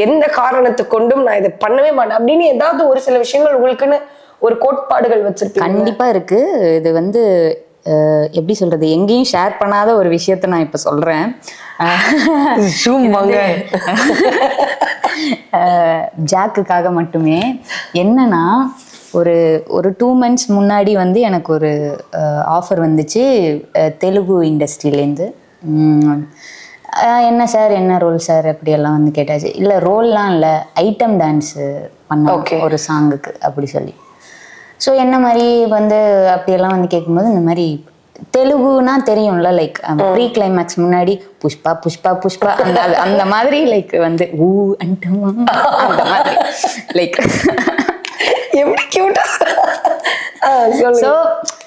எந்த காரணத்தை கொண்டும் நான் இதை பண்ணவே மாட்டேன் அப்படின்னு ஏதாவது ஒரு சில விஷயங்கள் உங்களுக்குன்னு ஒரு கோட்பாடுகள் வச்சிருப்பீங்க கண்டிப்பா இருக்கு இது வந்து அஹ், எப்படி சொல்றது எங்கேயும் ஷேர் பண்ணாத ஒரு விஷயத்த நான் இப்ப சொல்றேன் சும்மாங்க. அஹ், ஜாக்குக்காக மட்டுமே என்னன்னா ஒரு ஒரு டூ மந்த்ஸ் முன்னாடி வந்து எனக்கு ஒரு ஆஃபர் வந்துச்சு அஹ், தெலுங்கு இண்டஸ்ட்ரியிலேருந்து என்ன சார் என்ன ரோல் சார் அப்படியெல்லாம் வந்து கேட்டாச்சு இல்லை ரோல்லாம் இல்லை ஐட்டம் டான்ஸு பண்ண Okay. ஒரு சாங்குக்கு அப்படி சொல்லி ஸோ என்ன மாதிரி வந்து அப்படியெல்லாம் வந்து கேட்கும்போது இந்த மாதிரி தெலுங்குனா தெரியும்ல லைக் ப்ரீ கிளைமேக்ஸ் முன்னாடி புஷ்பா புஷ்பா புஷ்பா அந்த அது- அந்த மாதிரி லைக் வந்து ஊ அண்டமா அந்த மாதிரி லைக் எப்படி கியூட்டா சொல்லுங்க ஸோ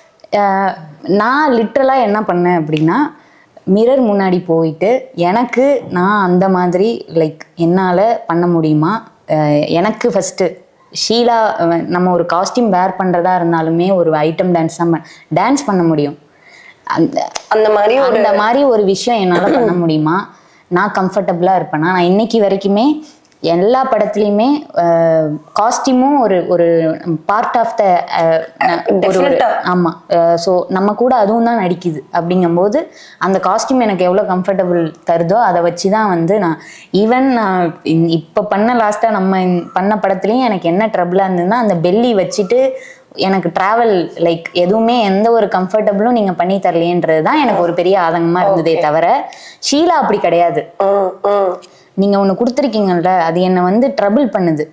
நான் லிட்ரலாக என்ன பண்ணேன் அப்படின்னா மிரர் முன்னாடி போயிட்டு எனக்கு நான் அந்த மாதிரி லைக் என்னால் பண்ண முடியுமா அஹ் எனக்கு ஃபஸ்ட்டு ஷீலா அஹ் நம்ம ஒரு காஸ்டியூம் வேர் பண்ணுறதா இருந்தாலுமே ஒரு ஐட்டம் டான்ஸ் தான் டான்ஸ் பண்ண முடியும் அந்த அந்த மாதிரி ஒரு அந்த மாதிரி ஒரு விஷயம் என்னால் பண்ண முடியுமா நான் கம்ஃபர்டபுளாக இருப்பேனா நான் இன்னைக்கு வரைக்குமே எல்லா படத்துலையுமே காஸ்டியூமும் ஒரு ஒரு பார்ட் ஆஃப் த ஒரு Definite-ஆ. ஆமாம் ஸோ நம்ம கூட அதுவும் தான் நடிக்குது அப்படிங்கும்போது அந்த காஸ்டியூம் எனக்கு எவ்வளோ கம்ஃபர்டபுள் தருதோ அதை வச்சு தான் வந்து நான் ஈவன் நான் இப்போ பண்ண லாஸ்ட்டாக நம்ம இந்த- பண்ண படத்துலையும் எனக்கு என்ன ட்ரபிளாக இருந்ததுன்னா அந்த பெல்லி வச்சுட்டு எனக்கு ட்ராவல் லைக் எதுவுமே எந்த ஒரு கம்ஃபர்டபுளும் நீங்கள் பண்ணி தரலையன்றது தான் எனக்கு ஒரு பெரிய ஆதங்கமாக இருந்ததே தவிர ஷீலா அப்படி கிடையாது ம், ம். நீங்கள் ஒன்று கொடுத்துருக்கீங்கல்ல அது என்னை வந்து ட்ரபிள் பண்ணுது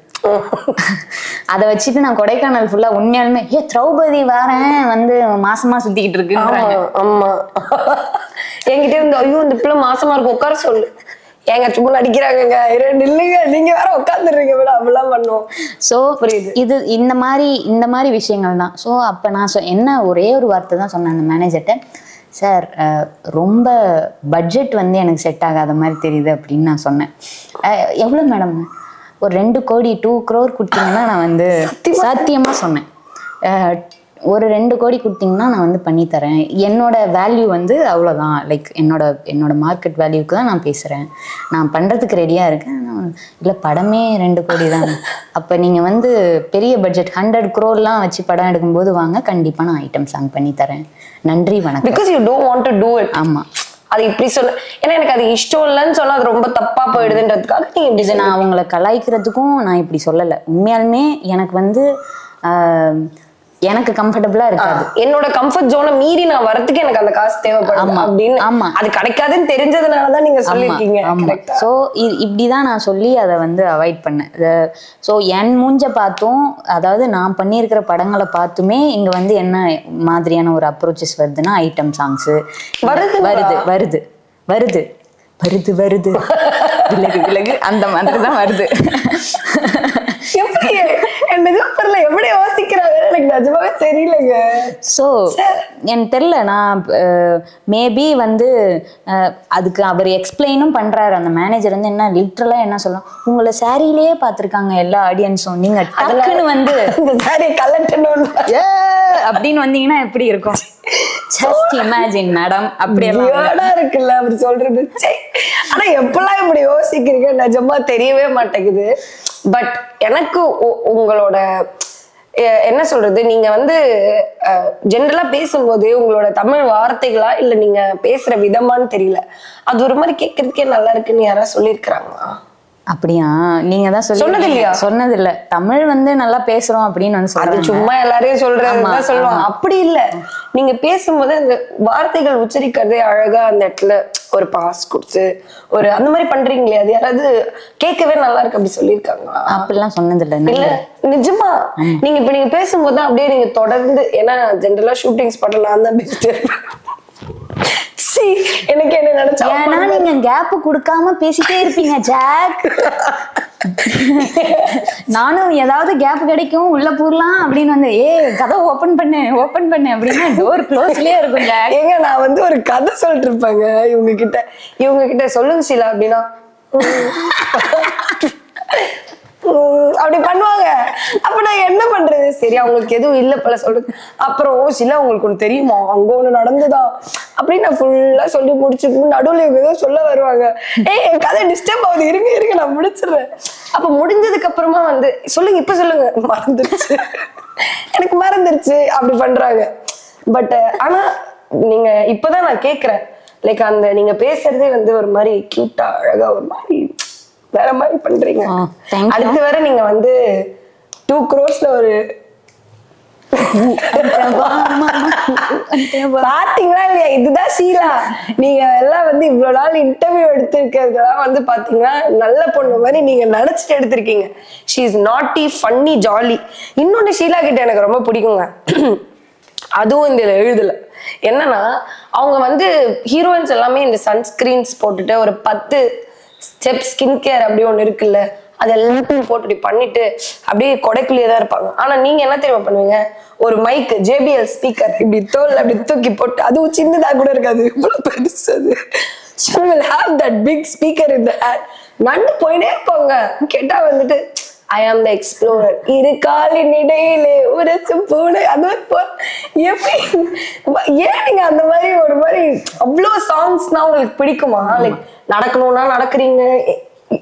அதை வச்சுட்டு நான் கொடைக்கானல் ஃபுல்லாக உண்மையாலுமே ஏ திரௌபதி வாரேன் வந்து மாசமா சுத்திக்கிட்டு இருக்குன்றாங்க ஆமா ஆமா என்கிட்ட இருந்து ஐயோ இந்த பிள்ளை மாசமா இருக்கும் உட்கார சொல்லு ஏங்க சும்மா நடிக்கிறாங்கங்க ரெண்டு இல்லைங்க நீங்க வேற உட்காந்துருங்க விட அப்படிலாம் பண்ணுவோம் ஸோ இது இந்த மாதிரி இந்த மாதிரி விஷயங்கள் தான் ஸோ அப்போ நான் சொ என்ன ஒரே ஒரு வார்த்தை தான் சொன்னேன் அந்த மேனேஜர்கிட்ட சார் ரொம்ப பட்ஜெட் வந்து எனக்கு செட் ஆகாத மாதிரி தெரியுது அப்படின்னு நான் சொன்னேன் எவ்வளோ மேடம் ஒரு ரெண்டு கோடி டூ க்ரோர் கொடுத்தீங்கன்னா நான் வந்து சத்தியமாக சொன்னேன் அஹ், ஒரு ரெண்டு கோடி கொடுத்தீங்கன்னா நான் வந்து பண்ணி தரேன் என்னோட வேல்யூ வந்து அவ்வளோதான் லைக் என்னோட என்னோட மார்க்கெட் வேல்யூக்கு தான் நான் பேசுகிறேன் நான் பண்ணுறதுக்கு ரெடியாக இருக்கேன் இல்லை படமே ரெண்டு கோடி தான் அப்போ நீங்கள் வந்து பெரிய பட்ஜெட் ஹண்ட்ரட் க்ரோர்லாம் வச்சு படம் எடுக்கும்போது வாங்க கண்டிப்பாக நான் ஐட்டம் சாங் பண்ணி தரேன் நன்றி வணக்கம் because you don't want to do it ஆமாம் அது இப்படி சொல்ல ஏன்னா எனக்கு அது இஷ்டம் இல்லைன்னு சொன்னா அது ரொம்ப தப்பா போயிடுதுன்றதுக்காக நீங்க இப்படி இது நான் அவங்கள கலாய்க்கிறதுக்கும் நான் இப்படி சொல்லலை உண்மையாலுமே எனக்கு வந்து ஆஹ், எனக்கு கம்ஃபர்டபுளாக இருக்காது என்னோட கம்ஃபர்ட் ஜோனை மீறி நான் வரதுக்கு எனக்கு அந்த காசு தேவைப்படும் ஆமா, அப்படின்னு ஆமா. அது கிடைக்காதுன்னு தெரிஞ்சதுனாலதான் நீங்க சொல்லிருக்கீங்க கரெக்டா ஸோ இப்படி தான் நான் சொல்லி அதை வந்து அவாய்ட் பண்ணேன் ஸோ என் மூஞ்ச பார்த்தும் அதாவது நான் பண்ணியிருக்கிற படங்களை பார்த்துமே இங்கே வந்து என்ன மாதிரியான ஒரு அப்ரோச்சஸ் வருதுன்னா ஐட்டம் சாங்ஸு வருதுங்களா? வருது வருது வருது வருது வருது விலகு விலகு அந்த மாதிரி தான் வருது எப்படி என் நிஜமா தெரியல எப்படி யோசிக்கிறாங்க எனக்கு நிஜமாவே தெரியலங்க ஸோ எனக்கு தெரில நான் மேபி வந்து அஹ், அதுக்கு அவர் எக்ஸ்பிளைனும் பண்றாரு அந்த மேனேஜர் வந்து என்ன லிட்ரலாக என்ன சொல்லலாம் உங்களை சாரியிலேயே பார்த்துருக்காங்க எல்லா ஆடியன்ஸும் நீங்க டக்குன்னு வந்து இந்த சாரி கலட்டணும் "ஏ" அப்படின்னு வந்தீங்கன்னா எப்படி இருக்கும் ஜஸ்ட் இமேஜின் மேடம் அப்படியெல்லாம் வியர்டா இருக்குல்ல அப்படி சொல்றது ச்சே. ஆனா எப்பெல்லாம் இப்படி யோசிக்கிறீங்க நிஜமா தெரியவே மாட்டேங்குது பட் எனக்கு உ- உங்களோட எ- என்ன சொல்றது நீங்க வந்து ஜென்ரலா பேசும்போது உங்களோட தமிழ் வார்த்தைகளா இல்ல நீங்க பேசுற விதமான்னு தெரியல அது ஒரு மாதிரி கேட்கறதுக்கே நல்லா இருக்குன்னு யாராவது சொல்லியிருக்கிறாங்களா அப்படியா நீங்க தான் சொல்லி சொன்னது இல்லையா? சொன்னது இல்ல தமிழ் வந்து நல்லா பேசுறோம் அப்படின்னு வந்து அது சொல்றாங்க சும்மா எல்லாரையும் சொல்றதுதான் ஆமா, சொல்லுவாங்க அப்படி இல்ல நீங்க பேசும்போது அந்த வார்த்தைகள் உச்சரிக்கிறதே அழகா அந்த இடத்துல ஒரு பாஸ் கொடுத்து ஒரு அந்த மாதிரி பண்றீங்களே அது யாராவது கேட்கவே நல்லா இருக்கு அப்படி சொல்லியிருக்காங்களா அப்படிலாம் சொன்னது இல்ல இல்ல நிஜமா நீங்க இப்ப நீங்க பேசும்போது தான் அப்படியே நீங்க தொடர்ந்து ஏன்னா ஜென்ரலா ஷூட்டிங் ஸ்பாட்ல நான் தான் பேசிட்டே இருப்பேன் சீ, எனக்கு என்ன நினைச்சா ஏன்னா நீங்க கேப் கொடுக்காம பேசிட்டே இருப்பீங்க ஜாக் நானும் ஏதாவது கேப் கிடைக்கும் உள்ள பூரலாம் அப்படின்னு வந்து ஏ கதை ஓபன் பண்ணு ஓபன் பண்ணு அப்படின்னா டோர் க்ளோஸ்லயே இருக்கும் ஜாக் ஏங்க நான் வந்து ஒரு கதை சொல்லிட்டு இருப்பேங்க இவங்க கிட்ட இவங்க கிட்ட சொல்லுங்க சீலா அப்படின்னா உம், அப்படி பண்ணுவாங்க அப்ப நான் என்ன பண்றது சரி அவங்களுக்கு எதுவும் இல்ல போல சொல்றது அப்புறம் ஓ சில உங்களுக்கு ஒண்ணு தெரியுமா அங்க ஒண்ணு நடந்துதா அப்படின்னு நான் ஃபுல்லா சொல்லி முடிச்சு நடுவுல இவங்க ஏதோ சொல்ல வருவாங்க ஏய் என் கதை டிஸ்டர்ப் ஆகுது இருங்க இருங்க நான் முடிச்சிடுறேன் அப்ப முடிஞ்சதுக்கு அப்புறமா வந்து சொல்லுங்க இப்ப சொல்லுங்க மறந்துருச்சு எனக்கு மறந்துருச்சு அப்படி பண்றாங்க பட் ஆனா நீங்க இப்பதான் நான் கேக்குறேன் லைக் அந்த நீங்க பேசுறதே வந்து ஒரு மாதிரி கியூட்டா அழகா ஒரு மாதிரி வேற மாதிரி பண்றீங்க Oh, thank you. அடுத்து வர நீங்க வந்து டூ க்ரோஸ்ல ஒரு பாத்தீங்களா இல்லையா இதுதான் ஷீலா நீங்க எல்லாம் வந்து இவ்வளவு நாள் இன்டர்வியூ எடுத்திருக்கிறதுலாம் வந்து பாத்தீங்கன்னா நல்ல பொண்ணு மாதிரி நீங்க நினைச்சிட்டு எடுத்திருக்கீங்க she is naughty funny jolly இன்னொன்னு ஷீலா கிட்ட எனக்கு ரொம்ப பிடிக்குங்க அதுவும் இந்த எழுதல என்னன்னா அவங்க வந்து ஹீரோயின்ஸ் எல்லாமே இந்த சன்ஸ்கிரீன்ஸ் போட்டுட்டு ஒரு பத்து ஸ்டெப் ஸ்கின் கேர் அப்படி ஒண்ணு இருக்குல்ல அது எல்லாத்தையும் போட்டு இப்படி பண்ணிட்டு அப்படியே கொடைக்குள்ளேயே தான் இருப்பாங்க ஆனா நீங்க என்ன தெரியுமா பண்ணுவீங்க ஒரு மைக் ஜேபிஎல் ஸ்பீக்கர் இப்படி தோல்ல அப்படி தூக்கி போட்டு அதுவும் சின்னதா கூட இருக்காது இவ்வளவு பெருசு அது you will have that big speaker in the hand நண்டு போயிட்டே இருப்பாங்க கேட்டா வந்துட்டு ஐ ஆம் த எக்ஸ்ப்ளோரர் இரு காலின் இடையிலே உரசு பூனை அது ஒரு போ- எப்படி ஏன் நீங்க அந்த மாதிரி ஒரு மாதிரி அவ்வளோ சாங்ஸ்னா உங்களுக்கு பிடிக்குமா லைக் நடக்கணும்னா நடக்கிறீங்க ஏ-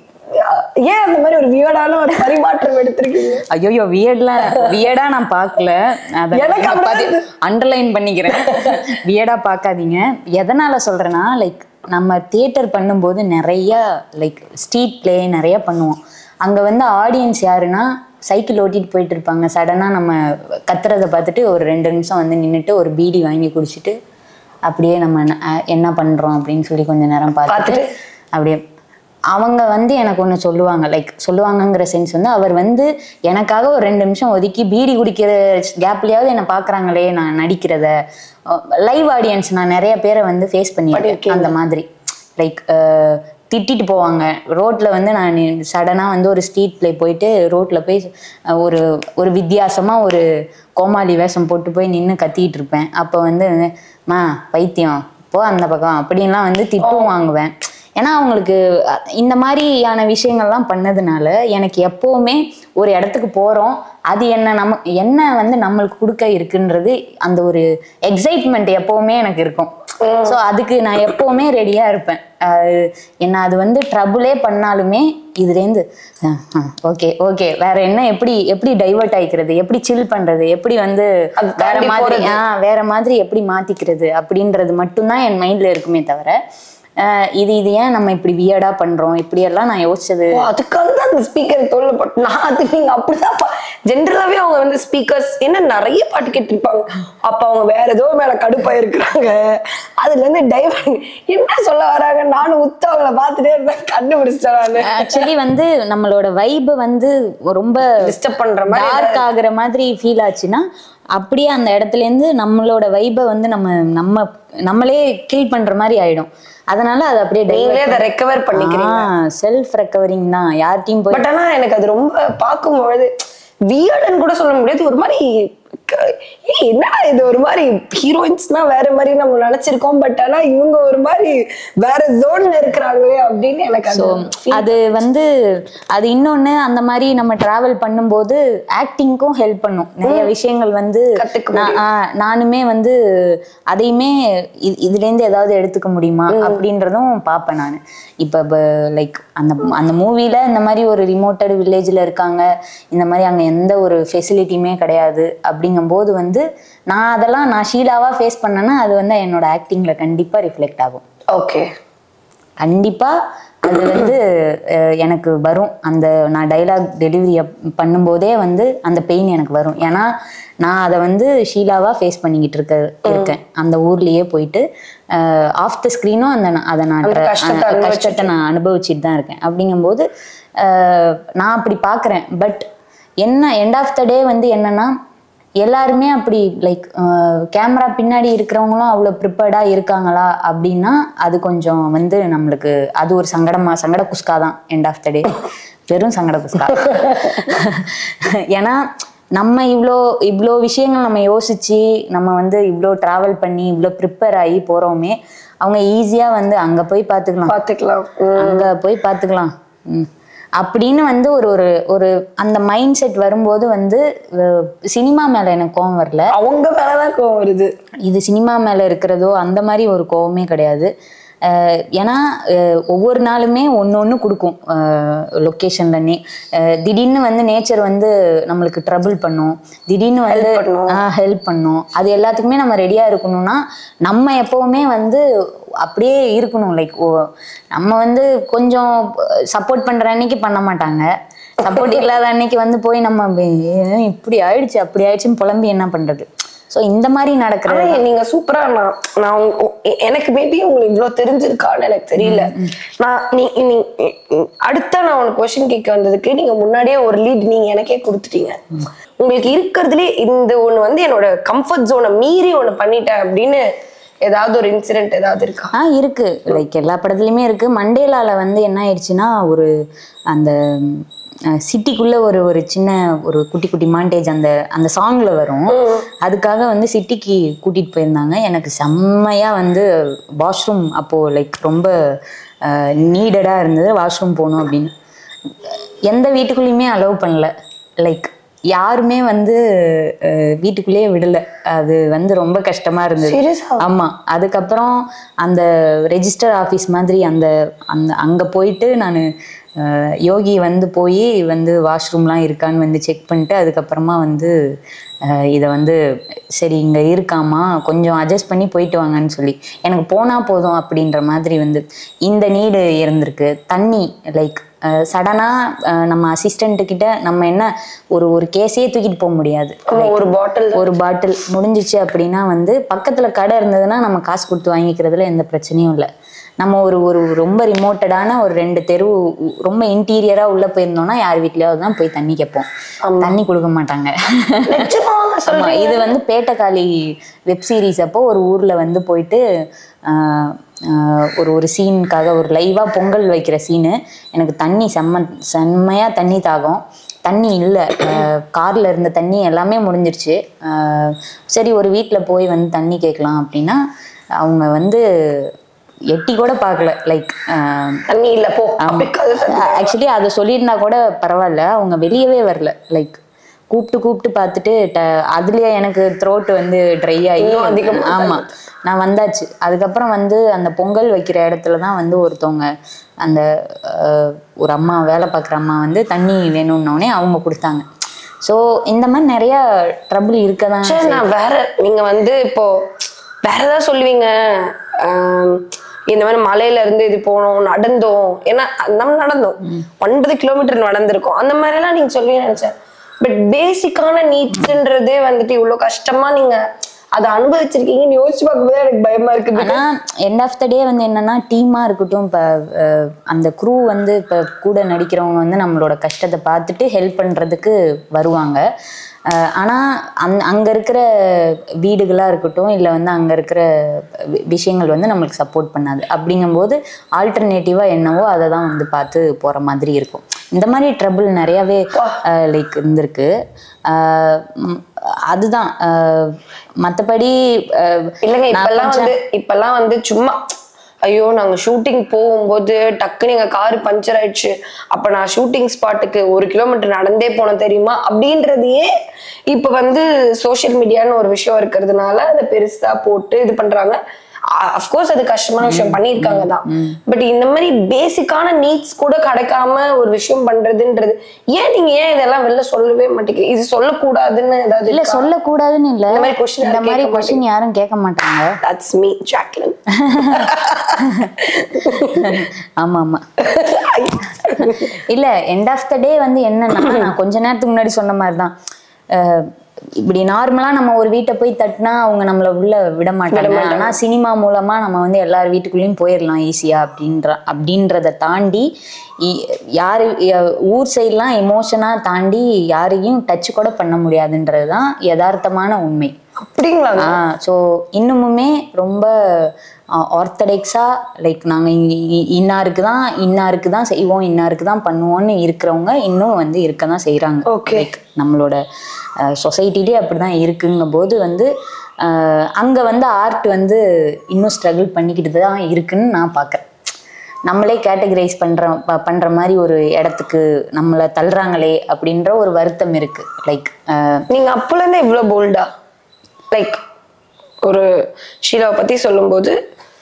ஏன் அந்த மாதிரி ஒரு வியர்டான ஒரு பரிமாற்றம் எடுத்திருக்கீங்க ஐயோ வியர்ட்லாம் வியர்டா நான் பார்க்கல எனக்கு அப்படிதான் அதை அண்டர்லைன் பண்ணிக்கிறேன் வியர்டா பார்க்காதீங்க எதனால சொல்றேன்னா லைக் நம்ம தியேட்டர் பண்ணும்போது நிறைய லைக் ஸ்ட்ரீட் ப்ளே நிறைய பண்ணுவோம் அங்க வந்து ஆடியன்ஸ் யாருன்னா சைக்கிள் ஓட்டிட்டு போயிட்டு இருப்பாங்க சடனா நம்ம கத்துறத பார்த்துட்டு ஒரு ரெண்டு நிமிஷம் வந்து நின்னுட்டு ஒரு பீடி வாங்கி குடிச்சிட்டு அப்படியே நம்ம ந- அஹ் என்ன பண்றோம் அப்படின்னு சொல்லி கொஞ்ச நேரம் பார்த்துட்டு பார்த்துட்டு? அப்படியே அவங்க வந்து எனக்கு ஒன்று சொல்லுவாங்க லைக் சொல்லுவாங்கங்கிற சென்ஸ் வந்து அவர் வந்து எனக்காக ஒரு ரெண்டு நிமிஷம் ஒதுக்கி பீடி குடிக்கிற கேப்லயாவது என்னை பார்க்குறாங்களே நான் நடிக்கிறத லைவ் ஆடியன்ஸ் நான் நிறைய பேரை வந்து ஃபேஸ் பண்ணியிருக்கேன் பண்ணியிருக்கீங்க. அந்த மாதிரி லைக் திட்டிட்டு போவாங்க ரோட்ல வந்து நான் சடனாக வந்து ஒரு ஸ்ட்ரீட் ப்ளே போயிட்டு ரோட்ல போய் அஹ், ஒரு ஒரு வித்தியாசமா ஒரு கோமாளி வேஷம் போட்டு போய் நின்று கத்திட்டு இருப்பேன் அப்போ வந்து மா பைத்தியம் போ அந்த பக்கம் அப்படின்லாம் வந்து திட்டும் வாங்குவேன் ஏன்னா அவங்களுக்கு அஹ், இந்த மாதிரியான விஷயங்கள்லாம் பண்ணதுனால எனக்கு எப்பவுமே ஒரு இடத்துக்கு போறோம் அது என்ன நம்ம என்ன வந்து நம்மளுக்கு கொடுக்க இருக்குன்றது அந்த ஒரு எக்ஸைட்மெண்ட் எப்பவுமே எனக்கு இருக்கும் ஸோ அதுக்கு நான் எப்பவுமே ரெடியா இருப்பேன் அஹ், என்ன அது வந்து ட்ரபுளே பண்ணாலுமே இதுலேருந்து ஓகே ஓகே வேற என்ன எப்படி எப்படி டைவர்ட் ஆயிக்கிறது எப்படி சில் பண்றது எப்படி வந்து அது வேற தாண்டி மாதிரி போறது. ஆ வேற மாதிரி எப்படி மாத்திக்கிறது அப்படின்றது மட்டும்தான் என் மைண்ட்ல இருக்குமே தவிர அஹ், இது இது ஏன் நம்ம இப்படி வியர்டா பண்றோம் இப்படி எல்லாம் நான் யோசிச்சது ஓ, அதுக்காக தான் அந்த ஸ்பீக்கர் தோல்ல போட்டு நான் அது நீங்க அப்படிதான் ஜென்ரலாவே அவங்க வந்து ஸ்பீக்கர்ஸ் என்ன நிறைய பாட்டு கேட்டிருப்பாங்க அப்ப அவங்க வேற ஏதோ மேல கடுப்பா இருக்கிறாங்க அதுல இருந்து டைவர் என்ன சொல்ல வராங்க நானும் உத்து அவங்கள பார்த்துட்டே இருந்தேன் கண்டுபிடிச்சிட்டேன் நானு ஆக்சுவலி வந்து நம்மளோட வைப் வந்து ரொம்ப டிஸ்டர்ப் பண்ற மாதிரி டார்க் ஆகுற மாதிரி ஃபீல் ஆச்சுன்னா அப்படியே அந்த இடத்துல இருந்து நம்மளோட வைபை வந்து நம்ம நம்ம நம்மளே கில் பண்ற மாதிரி ஆயிடும் அதனால அது அப்படியே நீங்களே அதை ரெக்கவர் பண்ணிக்கிறீங்க செல்ஃப் ரெக்கவரிங் தான் யார்ட்டையும் போய் பட் ஆனா எனக்கு அது ரொம்ப பார்க்கும்பொழுது வியர்டுன்னு கூட சொல்ல முடியாது ஒரு மாதிரி க- ஏய், என்னடா இது ஒரு மாதிரி ஹீரோயின்ஸ்னா வேற மாதிரி நம்ம நினைச்சிருக்கோம் பட் ஆனா இவங்க ஒரு மாதிரி வேற ஜோன்ல இருக்கிறாங்களே அப்படின்னு எனக்கு அது feel அது வந்து அது இன்னொன்னு அந்த மாதிரி நம்ம டிராவல் பண்ணும்போது ஆக்டிங்க்கும் ஹெல்ப் பண்ணும் நிறைய விஷயங்கள் வந்து கத்துக்க நான் ஆ, நானுமே வந்து அதையுமே இது- இதுலேருந்து ஏதாவது எடுத்துக்க முடியுமா அப்படின்றதும் பார்ப்பேன் நான் இப்போ லைக் அந்த அந்த மூவில இந்த மாதிரி ஒரு ரிமோட்டட் வில்லேஜில் இருக்காங்க இந்த மாதிரி அங்கே எந்த ஒரு ஃபெசிலிட்டியுமே கிடையாது அப்படிங்கும்போது வந்து நான் அதெல்லாம் நான் ஷீலாவா ஃபேஸ் பண்ணேன்னா அது வந்து என்னோட ஆக்டிங்ல கண்டிப்பாக ரிஃப்ளெக்ட் ஆகும் ஓகே கண்டிப்பா அது வந்து அஹ், எனக்கு வரும் அந்த நான் டைலாக் டெலிவரி பண்ணும்போதே வந்து அந்த பெயின் எனக்கு வரும் ஏன்னா நான் அதை வந்து ஷீலாவா ஃபேஸ் பண்ணிக்கிட்டு இருக்க இருக்கேன் அந்த ஊர்லயே போயிட்டு ஆஃப் த ஸ்க்ரீனும் அந்த நான் அதை நான் அந்த tra- கஷ்டத்தை அந்த கஷ்டத்தை நான் அனுபவிச்சுட்டு தான் இருக்கேன் அப்படிங்கும்போது அஹ், நான் அப்படி பார்க்குறேன் பட் என்ன எண்ட் ஆஃப் த டே வந்து என்னன்னா எல்லாருமே அப்படி லைக் கேமரா பின்னாடி இருக்கிறவங்களும் அவ்வளோ ப்ரிப்பேர்டாக இருக்காங்களா அப்படின்னா அது கொஞ்சம் வந்து நம்மளுக்கு அது ஒரு சங்கடமா சங்கட குஸ்கா தான் எண்ட் ஆஃப் த டே வெறும் சங்கட குஸ்கா ஏன்னா நம்ம இவ்வளோ இவ்வளோ விஷயங்கள் நம்ம யோசிச்சு நம்ம வந்து இவ்வளோ ட்ராவல் பண்ணி இவ்வளோ ப்ரிப்பேர் ஆகி போகிறோமே அவங்க ஈஸியாக வந்து அங்கே போய் பார்த்துக்கலாம் பாத்துக்கலாம் உம். அங்க போய் பார்த்துக்கலாம் ம். அப்படின்னு வந்து ஒரு ஒரு ஒரு அந்த மைண்ட் செட் வரும்போது வந்து சினிமா மேல எனக்கு கோவம் வரல அவங்க மேலதான் கோவம் வருது இது சினிமா மேல இருக்கிறதோ அந்த மாதிரி ஒரு கோவமே கிடையாது அஹ் ஏன்னா அஹ் ஒவ்வொரு நாளுமே ஒன்று ஒன்று கொடுக்கும் லொக்கேஷன்லனே திடீர்னு வந்து நேச்சர் வந்து நம்மளுக்கு ட்ரபிள் பண்ணும் திடீர்னு வந்து ஹெல்ப் பண்ணும் அது எல்லாத்துக்குமே நம்ம ரெடியாக இருக்கணும்னா நம்ம எப்போவுமே வந்து அப்படியே இருக்கணும் லைக் நம்ம வந்து கொஞ்சம் சப்போர்ட் பண்ணுற அன்னைக்கு பண்ண மாட்டாங்க சப்போர்ட் இல்லாத அன்னைக்கு வந்து போய் நம்ம அப்படி, இப்படி ஆயிடுச்சு அப்படி ஆயிடுச்சுன்னு புலம்பி என்ன பண்றது ஸோ இந்த மாதிரி நடக்கிற ஆனா நீங்க சூப்பரா நான் நான் உங்க- உ- எ- எனக்கு மேபி உங்களுக்கு இவ்வளவு தெரிஞ்சிருக்கான்னு எனக்கு தெரியல நான் நீ நீ அடுத்த நான் உனக்கு கொஸ்டின் கேட்க வந்ததுக்கு நீங்க முன்னாடியே ஒரு லீட் நீங்க எனக்கே கொடுத்துட்டீங்க உங்களுக்கு இருக்கிறதுலே இந்த ஒண்ணு வந்து என்னோட கம்ஃபர்ட் ஜோனை மீறி ஒண்ணு பண்ணிட்டேன் அப்படின்னு ஏதாவது ஒரு இன்சிடென்ட் ஏதாவது இருக்கா ஆ இருக்கு லைக் எல்லா படத்துலையுமே இருக்கு மண்டேலால வந்து என்ன ஆயிடுச்சுன்னா ஒரு அந்த சிட்டிக்குள்ள ஒரு ஒரு சின்ன ஒரு குட்டி குட்டி மாண்டேஜ் அந்த அந்த சாங்ல வரும் அதுக்காக வந்து சிட்டிக்கு கூட்டிட்டு போயிருந்தாங்க எனக்கு செம்மையா வந்து வாஷ்ரூம் அப்போ லைக் ரொம்ப நீடடா இருந்தது வாஷ்ரூம் போகணும் அப்படின்னு எந்த வீட்டுக்குள்ளேயுமே அலோவ் பண்ணல லைக் யாருமே வந்து அஹ், வீட்டுக்குள்ளேயே விடல அது வந்து ரொம்ப கஷ்டமா இருந்தது Serious ஆ? ஆமா அதுக்கப்புறம் அந்த ரெஜிஸ்டர் ஆஃபீஸ் மாதிரி அந்த அந்த அங்க போயிட்டு நான் யோகி வந்து போய் வந்து வாஷ்ரூம்லாம் இருக்கான்னு வந்து செக் பண்ணிட்டு அதுக்கப்புறமா வந்து அஹ், இதை வந்து சரி இங்கே இருக்காமா கொஞ்சம் அட்ஜஸ்ட் பண்ணி போயிட்டு வாங்கன்னு சொல்லி எனக்கு போனால் போதும் அப்படின்ற மாதிரி வந்து இந்த நீடு இருந்திருக்கு தண்ணி லைக் சடனாக நம்ம அசிஸ்டண்ட்டு கிட்ட நம்ம என்ன ஒரு ஒரு கேஸே தூக்கிட்டு போக முடியாது ஆமா, ஒரு பாட்டில் ஒரு பாட்டில் முடிஞ்சிச்சு அப்படின்னா வந்து பக்கத்துல கடை இருந்ததுன்னா நம்ம காசு கொடுத்து வாங்கிக்கிறதுல எந்த பிரச்சனையும் இல்லை நம்ம ஒரு ஒரு ரொம்ப ரிமோட்டடான ஒரு ரெண்டு தெரு ரொம்ப இன்டீரியரா உள்ள போயிருந்தோம்னா யார் வீட்லயாவது தான் போய் தண்ணி கேட்போம் தண்ணி கொடுக்க மாட்டாங்க ஆமா, இது வந்து பேட்டக்காளி வெப் சீரிஸ் அப்போ ஒரு ஊர்ல வந்து போயிட்டு ஆஹ், ஆஹ், ஒரு ஒரு சீனுக்காக ஒரு லைவா பொங்கல் வைக்கிற சீனு எனக்கு தண்ணி செம்ம செம்மையா தண்ணி தாகம் தண்ணி இல்லை கார்ல இருந்த தண்ணி எல்லாமே முடிஞ்சிருச்சு ஆஹ், சரி ஒரு வீட்டில் போய் வந்து தண்ணி கேட்கலாம் அப்படின்னா அவங்க வந்து எட்டி கூட பார்க்கல லைக் தண்ணி இல்ல போ அப்படி கதை சொல்லு. ஆக்சுவலி அதை சொல்லியிருந்தா கூட பரவாயில்ல அவங்க வெளியவே வரல லைக் கூப்பிட்டு கூப்பிட்டு பார்த்துட்டு ட- அதுலயே எனக்கு த்ரோட் வந்து ட்ரை ஆகி இன்னும் அதிகமா ஆமா நான் வந்தாச்சு அதுக்கப்புறம் வந்து அந்த பொங்கல் வைக்கிற இடத்துல தான் வந்து ஒருத்தவங்க அந்த அஹ், ஒரு அம்மா வேலை பார்க்குற அம்மா வந்து தண்ணி வேணும்னோடனே அவங்க கொடுத்தாங்க ஸோ இந்த மாதிரி நிறைய ட்ரபிள் இருக்க தான் சரி நான் வேற நீங்க வந்து இப்போ வேற ஏதாவது சொல்லுவீங்க ஆம், இந்த மாதிரி மலையில இருந்து இது போனோம் நடந்தோம் ஏன்னா நம்ம நடந்தோம் ஒன்பது கிலோமீட்டர் நடந்திருக்கோம் அந்த மாதிரி எல்லாம் நீங்க சொல்லுவீங்கன்னு நினைச்சேன் பட் பேசிக்கான நீட்ஸ்ன்றதே வந்துட்டு இவ்வளவு கஷ்டமா நீங்க அதை அனுபவிச்சிருக்கீங்கன்னு யோசிச்சு பார்க்கும்போது எனக்கு பயமா இருக்கு ஆனா எண்ட் ஆஃப் த டே வந்து என்னன்னா டீமா இருக்கட்டும் இப்போ அந்த குரூ வந்து இப்போ கூட நடிக்கிறவங்க வந்து நம்மளோட கஷ்டத்தை பார்த்துட்டு ஹெல்ப் பண்றதுக்கு வருவாங்க அஹ் ஆனா அந் அங்க இருக்கிற வீடுகளா இருக்கட்டும் இல்லை வந்து அங்க இருக்கிற வி- விஷயங்கள் வந்து நம்மளுக்கு சப்போர்ட் பண்ணாது அப்படிங்கும்போது ஆல்டர்னேட்டிவா என்னவோ அதை தான் வந்து பார்த்து போற மாதிரி இருக்கும் இந்த மாதிரி ட்ரபிள் நிறையவே லைக் இருந்திருக்கு அஹ் ம், அதுதான் அஹ் மத்தபடி அஹ் இல்லைங்க நான் இப்பெல்லாம் கொஞ்சம் வந்து இப்பெல்லாம் வந்து சும்மா ஐயோ நாங்க ஷூட்டிங் போகும்போது டக்குன்னு எங்க காரு பஞ்சர் ஆயிடுச்சு அப்ப நான் ஷூட்டிங் ஸ்பாட்டுக்கு ஒரு கிலோமீட்டர் நடந்தே போனேன் தெரியுமா அப்படின்றதையே இப்ப வந்து சோஷியல் மீடியான்னு ஒரு விஷயம் இருக்கிறதுனால அதை பெருசா போட்டு இது பண்றாங்க அஃப்கோர்ஸ் அது கஷ்டமான விஷயம் பண்ணியிருக்காங்க தான் பட் இந்த மாதிரி பேசிக்கான நீட்ஸ் கூட கிடைக்காம ஒரு விஷயம் பண்றதுன்றது ஏன் நீங்க ஏன் இதெல்லாம் வெளில சொல்லவே மாட்டேங்குது இது சொல்லக்கூடாதுன்னு ஏதாவது இல்ல சொல்லக்கூடாதுன்னு இல்ல இந்த மாதிரி question இந்த யாரும் மாதிரி கேட்க கொஸ்டின் யாரும் கேட்க மாட்டாங்க தட்ஸ் மீ ஜாக்லின் ஆமா ஆமா இல்ல எண்ட் ஆஃப் த டே வந்து என்னன்னா நான் கொஞ்ச நேரத்துக்கு முன்னாடி சொன்ன மாதிரி தான் அஹ், இப்படி நார்மலா நம்ம ஒரு வீட்டை போய் தட்டினா அவங்க நம்மள உள்ள விட மாட்டாங்க ஆனா சினிமா மூலமா நம்ம வந்து எல்லார் வீட்டுக்குள்ளேயும் போயிடலாம் ஈஸியா அப்படின்ற அப்படின்றத தாண்டி இ- யாரு ய- ஊர் சைட்லாம் எமோஷனா தாண்டி யாரையும் டச் கூட பண்ண முடியாதுன்றது தான் யதார்த்தமான உண்மை அப்படிங்களாங்க ஸோ இன்னுமுமே ரொம்ப ஆர்த்தடாக்ஸாக லைக் நாங்கள் இன்னாருக்கு தான் இன்னாருக்கு தான் செய்வோம் இன்னாருக்கு தான் பண்ணுவோம்னு இருக்கிறவங்க இன்னும் வந்து இருக்க தான் செய்கிறாங்க Okay. லைக் நம்மளோட சொசைட்டிலே அப்படி தான் இருக்குங்கும் போது வந்து அங்கே வந்து ஆர்ட் வந்து இன்னும் ஸ்ட்ரகிள் பண்ணிக்கிட்டு தான் இருக்குன்னு நான் பார்க்குறேன் நம்மளே கேட்டகரைஸ் பண்ற ப- பண்ற மாதிரி ஒரு இடத்துக்கு நம்மளை தள்ளுறாங்களே அப்படின்ற ஒரு வருத்தம் இருக்கு லைக் நீங்க அப்பல இருந்தே இவ்வளவு போல்டா லைக் ஒரு ஷீலாவை பத்தி சொல்லும்போது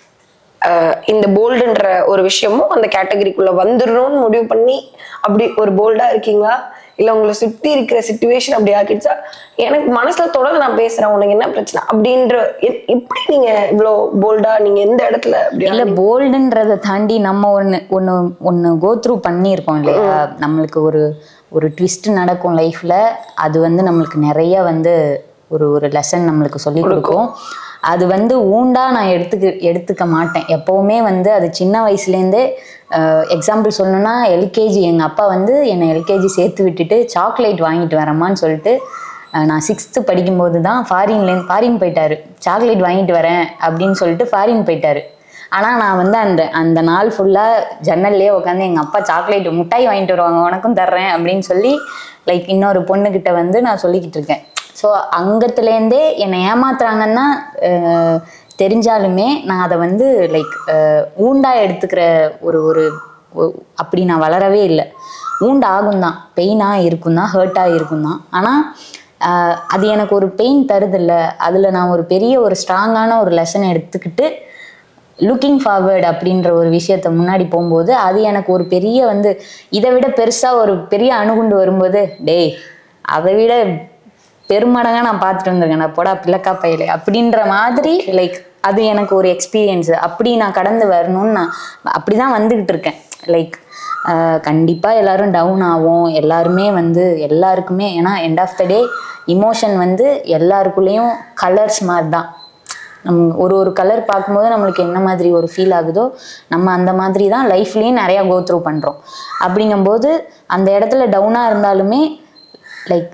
அஹ், இந்த போல்டுன்ற ஒரு விஷயமும் அந்த கேட்டகரிக்குள்ள வந்துடணும்னு முடிவு பண்ணி அப்படி ஒரு போல்டா இருக்கீங்களா இல்ல உங்களை சுத்தி இருக்கிற சுச்சுவேஷன் அப்படி ஆக்கிடுச்சா எனக்கு மனசுல தொடர்ந்து நான் பேசுறேன் உனக்கு என்ன பிரச்சனை அப்படின்ற எ- எப்படி நீங்க இவ்வளோ போல்டா நீங்க எந்த இடத்துல அப்படி இல்ல போல்டுன்றதை தாண்டி நம்ம ஒண்ணு ஒண்ணு ஒண்ணு கோ த்ரூ பண்ணியிருக்கோம் இல்லையா நம்மளுக்கு ஒரு ஒரு ட்விஸ்ட் நடக்கும் லைஃப்ல அது வந்து நம்மளுக்கு நிறைய வந்து ஒரு ஒரு லெசன் நம்மளுக்கு சொல்லி கொடுக்கும் அது வந்து ஊண்டா நான் எடுத்துக்க எடுத்துக்க மாட்டேன் எப்பவுமே வந்து அது சின்ன வயசுலேருந்தே எக்ஸாம்பிள் சொல்லணும்னா எல்கேஜி எங்கள் அப்பா வந்து என்னை எல்கேஜி சேர்த்து விட்டுட்டு சாக்லேட் வாங்கிட்டு வரேம்மான்னு சொல்லிட்டு அஹ், நான் சிக்ஸ்த்து படிக்கும்போது தான் ஃபாரின்லேருந்து ஃபாரின் போயிட்டாரு சாக்லேட் வாங்கிட்டு வரேன் அப்படின்னு சொல்லிட்டு ஃபாரின் போயிட்டாரு ஆனால் நான் வந்து அந்த அந்த நாள் ஃபுல்லாக ஜன்னல்லே உட்காந்து எங்கள் அப்பா சாக்லேட் மிட்டாய் வாங்கிட்டு வருவாங்க உனக்கும் தர்றேன் அப்படின்னு சொல்லி லைக் இன்னொரு பொண்ணுக்கிட்ட வந்து நான் சொல்லிக்கிட்டு இருக்கேன் ஸோ அங்கத்துலேருந்தே என்னை ஏமாத்துறாங்கன்னா அஹ், தெரிஞ்சாலுமே நான் அதை வந்து லைக் ஊண்டா எடுத்துக்கிற ஒரு ஒரு ஒ- அப்படி நான் வளரவே இல்லை ஊண்டா ஆகும் தான் பெயினாக இருக்கும் தான் ஹர்ட்டாக இருக்கும் தான் ஆனால் அது எனக்கு ஒரு பெயின் தருதில்ல அதில் நான் ஒரு பெரிய ஒரு ஸ்ட்ராங்கான ஒரு லெசன் எடுத்துக்கிட்டு லுக்கிங் ஃபார்வர்ட் அப்படின்ற ஒரு விஷயத்த முன்னாடி போகும்போது அது எனக்கு ஒரு பெரிய வந்து இதை விட பெருசாக ஒரு பெரிய அணுகுண்டு வரும்போது டேய் அதை விட பெருமடங்கா நான் பார்த்துட்டு வந்திருக்கேன் நான் போடா பிள்ளக்கா பையலே அப்படின்ற மாதிரி லைக் அது எனக்கு ஒரு எக்ஸ்பீரியன்ஸ் அப்படி நான் கடந்து வரணும்னு நான் அப்படிதான் வந்துகிட்டு இருக்கேன் லைக் கண்டிப்பாக எல்லாரும் டவுன் ஆகும் எல்லாருமே வந்து எல்லாருக்குமே ஏன்னா end of the day emotion வந்து எல்லாருக்குள்ளேயும் கலர்ஸ் மாதிரி தான் நம் ஒரு ஒரு கலர் பார்க்கும்போது நம்மளுக்கு என்ன மாதிரி ஒரு ஃபீல் ஆகுதோ நம்ம அந்த மாதிரி தான் லைஃப்லேயும் நிறையா கோ த்ரூ பண்ணுறோம் அப்படிங்கும்போது அந்த இடத்துல டவுனாக இருந்தாலுமே லைக்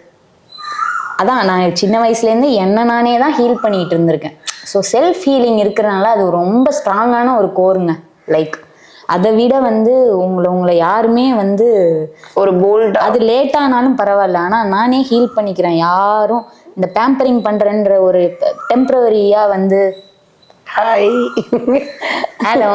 அதான் நான் சின்ன வயசுலேருந்து என்ன நானே தான் ஹீல் பண்ணிட்டு இருந்திருக்கேன் ஸோ செல்ஃப் ஹீலிங் இருக்கிறனால அது ரொம்ப ஸ்ட்ராங்கான ஒரு கோருங்க லைக் அதை விட வந்து உங்களை உங்களை யாருமே வந்து ஒரு போல்டா அது லேட் ஆனாலும் பரவாயில்ல ஆனால் நானே ஹீல் பண்ணிக்கிறேன் யாரும் இந்த பேம்பரிங் பண்ணுறேன்ற ஒரு டெம்ப்ரவரியாக வந்து ஹாய் ஹலோ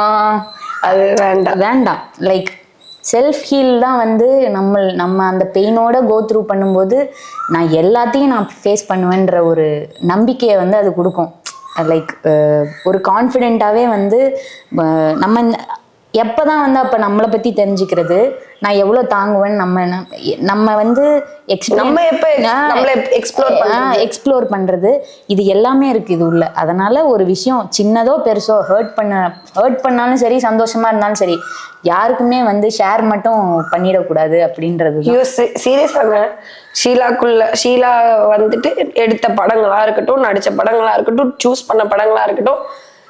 அது வேண்டாம் வேண்டாம் லைக் செல்ஃப் ஹீல் தான் வந்து நம்ம நம்ம அந்த பெயினோட கோ த்ரூ பண்ணும்போது நான் எல்லாத்தையும் நான் ஃபேஸ் பண்ணுவேன்ற ஒரு நம்பிக்கையை வந்து அது கொடுக்கும் லைக் ஒரு கான்ஃபிடென்ட்டாகவே வந்து அஹ், நம்ம எப்போ தான் வந்து அப்போ நம்மளை பற்றி தெரிஞ்சுக்கிறது நான் எவ்வளோ தாங்குவேன்னு நம்ம நம்ம- நம்ம வந்து நம்ம எப்ப ex- நம்மள explore பண்றது? எக்ஸ்ப்ளோர் பண்ணுறது இது எல்லாமே இருக்குது இது உள்ள அதனால ஒரு விஷயம் சின்னதோ பெருசோ ஹர்ட் பண்ண ஹர்ட் பண்ணாலும் சரி சந்தோஷமா இருந்தாலும் சரி யாருக்குமே வந்து ஷேர் மட்டும் பண்ணிடக்கூடாது அப்படின்றது தான். ஐயோ சீரியஸாங்க ஷீலாக்குள்ள ஷீலா வந்துட்டு எடுத்த படங்களா இருக்கட்டும் நடிச்ச படங்களா இருக்கட்டும் சூஸ் பண்ண படங்களா இருக்கட்டும்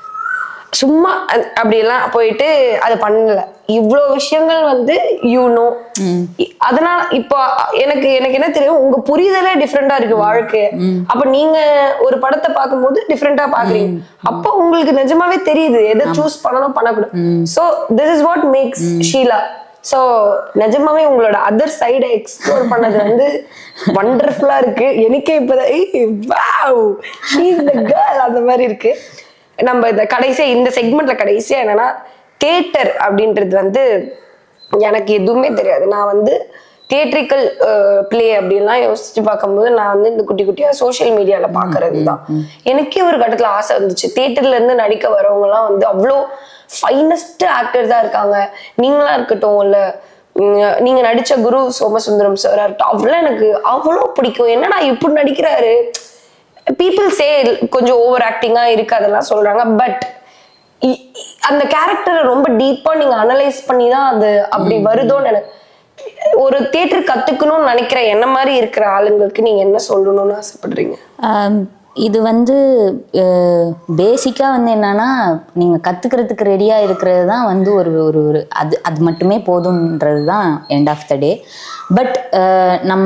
சும்மா அ- அப்படியெல்லாம் போயிட்டு அது பண்ணல இவ்வளோ விஷயங்கள் வந்து யூ நோ அதனால இப்போ எனக்கு எனக்கு என்ன தெரியும் உங்க புரிதலே டிஃப்ரெண்டா இருக்கு வாழ்க்கை அப்ப நீங்க ஒரு படத்தை பார்க்கும்போது டிஃப்ரெண்டா பாக்குறீங்க அப்போ உங்களுக்கு நிஜமாவே தெரியுது எதை சூஸ் பண்ணணும் பண்ணக்கூடாது so this is what makes Sheela so நிஜமாவே உங்களோட அதர் சைடை எக்ஸ்ப்ளோர் பண்ணது வந்து வண்டர்ஃபுல்லா இருக்கு எனக்கே இப்பதான் வாவ் ஷீஸ் த கேர்ள் அந்த மாதிரி இருக்கு நம்ம இந்த கடைசியா இந்த செக்மெண்ட்ல கடைசியா என்னன்னா தியேட்டர் அப்படின்றது வந்து எனக்கு எதுவுமே தெரியாது நான் வந்து தியேட்ரிக்கல் ப்ளே அப்படின்லாம் யோசிச்சு பார்க்கும்போது நான் வந்து இந்த குட்டி குட்டியா சோஷியல் மீடியால பாக்குறது தான் எனக்கே ஒரு கட்டத்துல ஆசை வந்துச்சு தியேட்டர்ல இருந்து நடிக்க வரவங்க எல்லாம் வந்து அவ்வளோ ஃபைனஸ்ட் ஆக்டர்ஸா இருக்காங்க நீங்களா இருக்கட்டும் இல்ல உம், நீங்க நடிச்ச குரு சோமசுந்தரம் சாரா இருக்கட்டும் அவ்வளோ எனக்கு அவ்வளோ பிடிக்கும் என்னடா இப்படி நடிக்கிறாரு பீப்புள் சே கொஞ்சம் ஓவர் ஆக்டிங்கா இருக்கு அதெல்லாம் சொல்றாங்க பட் அந்த கேரக்டரை ரொம்ப டீப்பா நீங்க அனலைஸ் பண்ணி தான் அது அப்படி வருதோன்னு எனக்கு ஒரு தியேட்டர் கத்துக்கணும்னு நினைக்கிற என்ன மாதிரி இருக்கிற ஆளுங்களுக்கு நீங்க என்ன சொல்லணும்னு ஆசைப்படுறீங்க ஆம், இது வந்து பேசிக்காக வந்து என்னன்னா நீங்கள் கற்றுக்கிறதுக்கு ரெடியாக இருக்கிறது தான் வந்து ஒரு ஒரு ஒரு அது அது மட்டுமே போதுன்றது தான் end of the day but நம்ம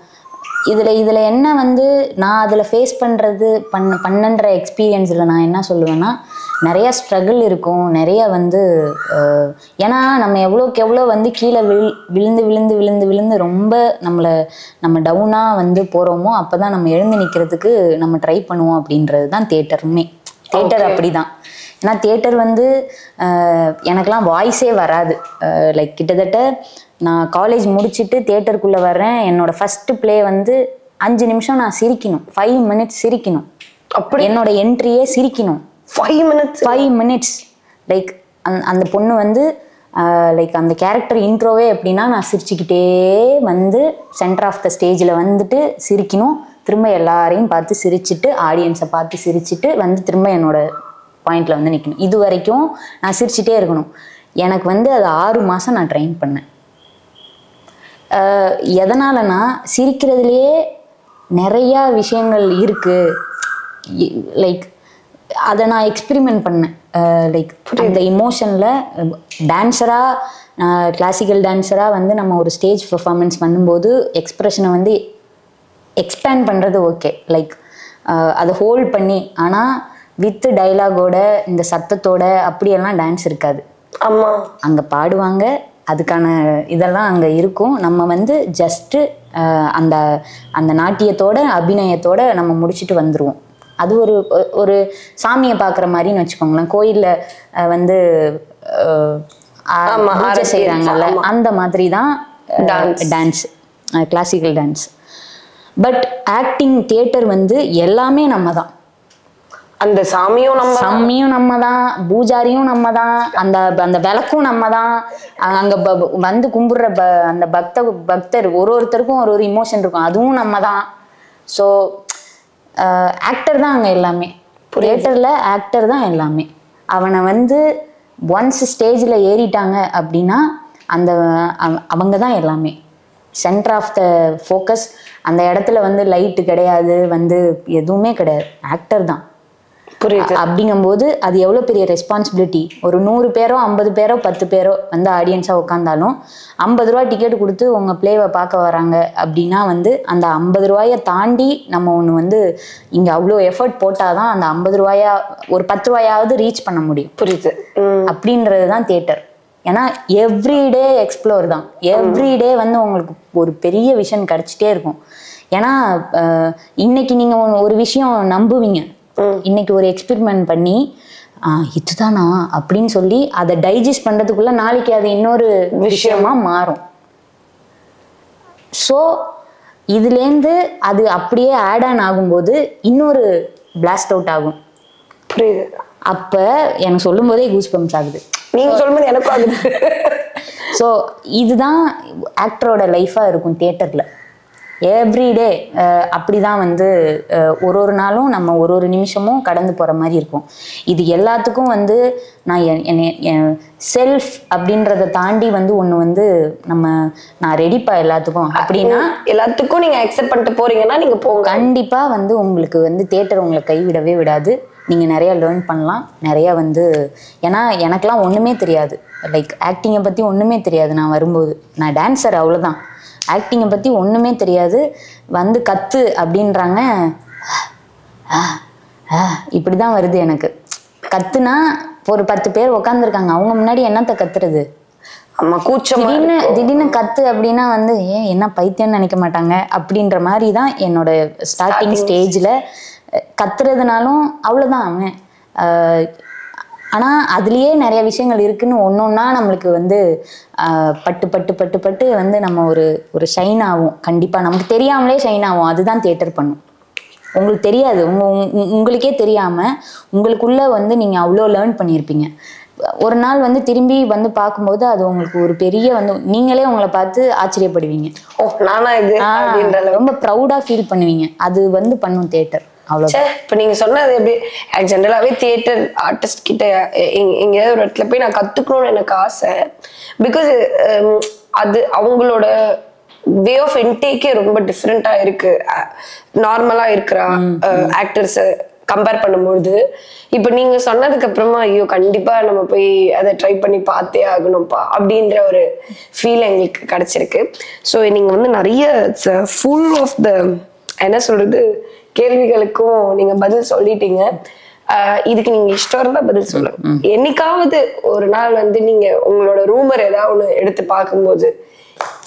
இதில் இதில் என்ன வந்து நான் அதில் ஃபேஸ் பண்ணுறது பண்ண பண்ணன்ற எக்ஸ்பீரியன்ஸில் நான் என்ன சொல்லுவேன்னா நிறைய ஸ்ட்ரகிள் இருக்கும் நிறைய வந்து அஹ், ஏன்னா நம்ம எவ்வளோக்கு எவ்வளோ வந்து கீழே விழு விழுந்து விழுந்து விழுந்து விழுந்து ரொம்ப நம்மளை நம்ம டவுனாக வந்து போகிறோமோ அப்போ தான் நம்ம எழுந்து நிற்கிறதுக்கு நம்ம ட்ரை பண்ணுவோம் அப்படின்றது தான் தேட்டருமே தேட்டர் அப்படிதான் ஏன்னா தேட்டர் வந்து அஹ், எனக்கெல்லாம் வாய்ஸே வராது லைக் கிட்டத்தட்ட நான் காலேஜ் முடிச்சுட்டு தேட்டருக்குள்ள வர்றேன் என்னோட ஃபர்ஸ்ட் ப்ளே வந்து அஞ்சு நிமிஷம் நான் சிரிக்கணும் ஃபைவ் மினிட்ஸ் சிரிக்கணும் அப்படி என்னோட என்ட்ரியே சிரிக்கணும் five minutes five minutes like அந் அந்த பொண்ணு வந்து லைக் அந்த கேரக்டர் இன்ட்ரோவே எப்படின்னா நான் சிரிச்சுக்கிட்டே வந்து சென்டர் ஆஃப் த ஸ்டேஜில் வந்துட்டு சிரிக்கணும் திரும்ப எல்லாரையும் பார்த்து சிரிச்சிட்டு ஆடியன்ஸை பார்த்து சிரிச்சிட்டு வந்து திரும்ப என்னோட பாயிண்ட்ல வந்து நிற்கணும் இது வரைக்கும் நான் சிரிச்சிட்டே இருக்கணும் எனக்கு வந்து அது ஆறு மாதம் நான் ட்ரெயின் பண்ணேன் அஹ் எதனாலனா சிரிக்கிறதுலயே நிறையா விஷயங்கள் இருக்கு லைக் அதை நான் எக்ஸ்பெரிமெண்ட் பண்ணேன் லைக் அந்த இமோஷனில் டான்ஸராக கிளாசிக்கல் டான்ஸராக வந்து நம்ம ஒரு ஸ்டேஜ் பெர்ஃபார்மன்ஸ் பண்ணும்போது எக்ஸ்ப்ரெஷனை வந்து எக்ஸ்பேண்ட் பண்ணுறது ஓகே லைக் அதை ஹோல்ட் பண்ணி ஆனால் வித் டைலாகோட இந்த சத்தத்தோட அப்படியெல்லாம் டான்ஸ் இருக்காது ஆமா அங்கே பாடுவாங்க அதுக்கான இதெல்லாம் அங்கே இருக்கும் நம்ம வந்து ஜஸ்ட்டு அந்த அந்த நாட்டியத்தோட அபிநயத்தோட நம்ம முடிச்சுட்டு வந்துடுவோம் அது ஒரு ஒ- ஒரு சாமியை பார்க்குற மாதிரின்னு வச்சுக்கோங்களேன் கோயிலில் வந்து அஹ், ஆ- ஆமா, பூஜை ஆரத்தி செய்கிறாங்கல்ல ஆமா. அந்த மாதிரி தான் Dance. Dance classical dance but acting theatre வந்து எல்லாமே நம்ம தான் அந்த சாமியும் நம்ம சம்மியும் நம்ம தான் பூஜாரியும் நம்ம தான் அந்த அந்த விளக்கும் நம்ம தான் அங்க ப- ப- வந்து கும்பிடுற ப அந்த பக்த பக்தர் ஒரு ஒருத்தருக்கும் ஒரு ஒரு இமோஷன் இருக்கும் அதுவும் நம்ம தான் ஸோ ஆக்டர் தான் அங்கே எல்லாமே தியேட்டரில் ஆக்டர் தான் எல்லாமே அவனை வந்து ஒன்ஸ் ஸ்டேஜில் ஏறிட்டாங்க அப்படின்னா அந்த அவ- அவங்க தான் எல்லாமே சென்டர் ஆஃப் த ஃபோக்கஸ் அந்த இடத்துல வந்து லைட்டு கிடையாது வந்து எதுவுமே கிடையாது ஆக்டர் தான் புரியுது அப்படிங்கும்போது அது எவ்வளோ பெரிய ரெஸ்பான்சிபிலிட்டி ஒரு நூறு பேரோ ஐம்பது பேரோ பத்து பேரோ வந்து ஆடியன்ஸாக உட்காந்தாலும் ஐம்பது ரூபா டிக்கெட் கொடுத்து உங்கள் ப்ளேவை பார்க்க வராங்க அப்படின்னா வந்து அந்த ஐம்பது ரூபாயை தாண்டி நம்ம ஒன்று வந்து இங்கே அவ்வளோ எஃபர்ட் போட்டால் தான் அந்த ஐம்பது ரூபாயா ஒரு பத்து ரூபாயாவது ரீச் பண்ண முடியும் புரியுது ம் அப்படின்றது தான் தியேட்டர் ஏன்னா எவ்ரிடே எக்ஸ்ப்ளோர் தான் எவ்ரிடே வந்து உங்களுக்கு ஒரு பெரிய விஷயம் கிடைச்சிட்டே இருக்கும் ஏன்னா அஹ், இன்னைக்கு நீங்கள் ஒரு விஷயம் நம்புவீங்க இன்னைக்கு ஒரு எக்ஸ்பெரிமெண்ட் பண்ணி ஆஹ், இதுதானா அப்படின்னு சொல்லி அதை டைஜஸ்ட் பண்ணுறதுக்குள்ள நாளைக்கு அது இன்னொரு விஷயமா மாறும் ஸோ இதுலேருந்து அது அப்படியே ஆட் ஆன் ஆகும்போது இன்னொரு பிளாஸ்ட் அவுட் ஆகும் புரியுது அப்போ எனக்கு சொல்லும்போதே கூஸ் பம்ப்ஸ் ஆகுது நீங்க சொல்லும்போது எனக்கும் ஆகுது ஸோ இதுதான் ஆக்டரோட லைஃபாக இருக்கும் தியேட்டரில் எவ்ரிடே அப்படி தான் வந்து அஹ், ஒரு ஒரு நாளும் நம்ம ஒரு ஒரு நிமிஷமும் கடந்து போகிற மாதிரி இருக்கும் இது எல்லாத்துக்கும் வந்து நான் என்- என்னை- என் செல்ஃப் அப்படின்றத தாண்டி வந்து ஒன்று வந்து நம்ம நான் ரெடிப்பா எல்லாத்துக்கும் அப்படின்னா எல்லாத்துக்கும் நீங்க அக்செப்ட் பண்ணிட்டு போறீங்கன்னா நீங்க போங்க கண்டிப்பா வந்து உங்களுக்கு வந்து தேட்டர் உங்களை கைவிடவே விடாது நீங்க நிறைய லேர்ன் பண்ணலாம் நிறைய வந்து ஏன்னா எனக்கெல்லாம் ஒண்ணுமே தெரியாது லைக் ஆக்டிங்கை பத்தி ஒண்ணுமே தெரியாது நான் வரும்போது நான் டான்சர் அவ்வளவுதான் ஆக்டிங்கை பத்தி ஒண்ணுமே தெரியாது வந்து கத்து அப்படின்றாங்க இப்படிதான் வருது எனக்கு கத்துனா ஒரு பத்து பேர் உட்காந்துருக்காங்க அவங்க முன்னாடி என்னத்த கத்துறது ஆமா கூச்சமா திடீர்னு திடீர்னு கத்து அப்படின்னா வந்து ஏன் என்ன பைத்தியம்னு நினைக்க மாட்டாங்க அப்படின்ற மாதிரி தான் என்னோட ஸ்டார்டிங் ஸ்டேஜில் கத்துறதுனாலும் அவ்வளோதான் அவன் அஹ், ஆனா அதுலயே நிறைய விஷயங்கள் இருக்குன்னு ஒன்னொன்னா நம்மளுக்கு வந்து ஆஹ், பட்டு பட்டு பட்டு பட்டு வந்து நம்ம ஒரு ஒரு ஷைன் ஆகும் கண்டிப்பா நமக்கு தெரியாமலே ஷைன் ஆகும் அதுதான் தியேட்டர் பண்ணும் உங்களுக்கு தெரியாது உங்க உங்க- உங்களுக்கே தெரியாம உங்களுக்குள்ள வந்து நீங்க அவ்வளோ லேர்ன் பண்ணியிருப்பீங்க ஒரு நாள் வந்து திரும்பி வந்து பார்க்கும்போது அது உங்களுக்கு ஒரு பெரிய வந்து நீங்களே உங்களை பார்த்து ஆச்சரியப்படுவீங்க ஓ நானா இது ஆஹ், அப்படின்ற அளவுக்கு. ரொம்ப ப்ரௌடா ஃபீல் பண்ணுவீங்க அது வந்து பண்ணும் தியேட்டர் அவ்வளோ ச்சே இப்ப நீங்க சொன்னது எப்படி ஜென்ரலாவே தியேட்டர் ஆர்டிஸ்ட் கிட்ட எ- எங்க- எங்கேயாவது ஒரு இடத்துல போய் நான் கத்துக்கணும்னு எனக்கு ஆசை பிகாஸ் அது அவங்களோட வே ஆஃப் இன்டேக்கே ரொம்ப டிஃப்ரெண்டா இருக்கு நார்மலா இருக்கிற ஆக்டர்ஸ் கம்பேர் பண்ணும்போது இப்போ நீங்க சொன்னதுக்கு அப்புறமா ஐயோ கண்டிப்பா நம்ம போய் அதை ட்ரை பண்ணி பார்த்தே ஆகணும்ப்பா அப்படின்ற ஒரு ஃபீல் எங்களுக்கு கிடைச்சிருக்கு ஸோ நீங்க வந்து நிறைய ஃபுல் ஆஃப் த என்ன சொல்றது கேள்விகளுக்கும் நீங்க பதில் சொல்லிட்டீங்க ஆஹ் இதுக்கு நீங்க இஷ்டம் இருந்தா பதில் சொல்லுங்க என்னைக்காவது ஒரு நாள் வந்து நீங்க உங்களோட ரூமர் ஏதாவது ஒண்ணு எடுத்து பார்க்கும்போது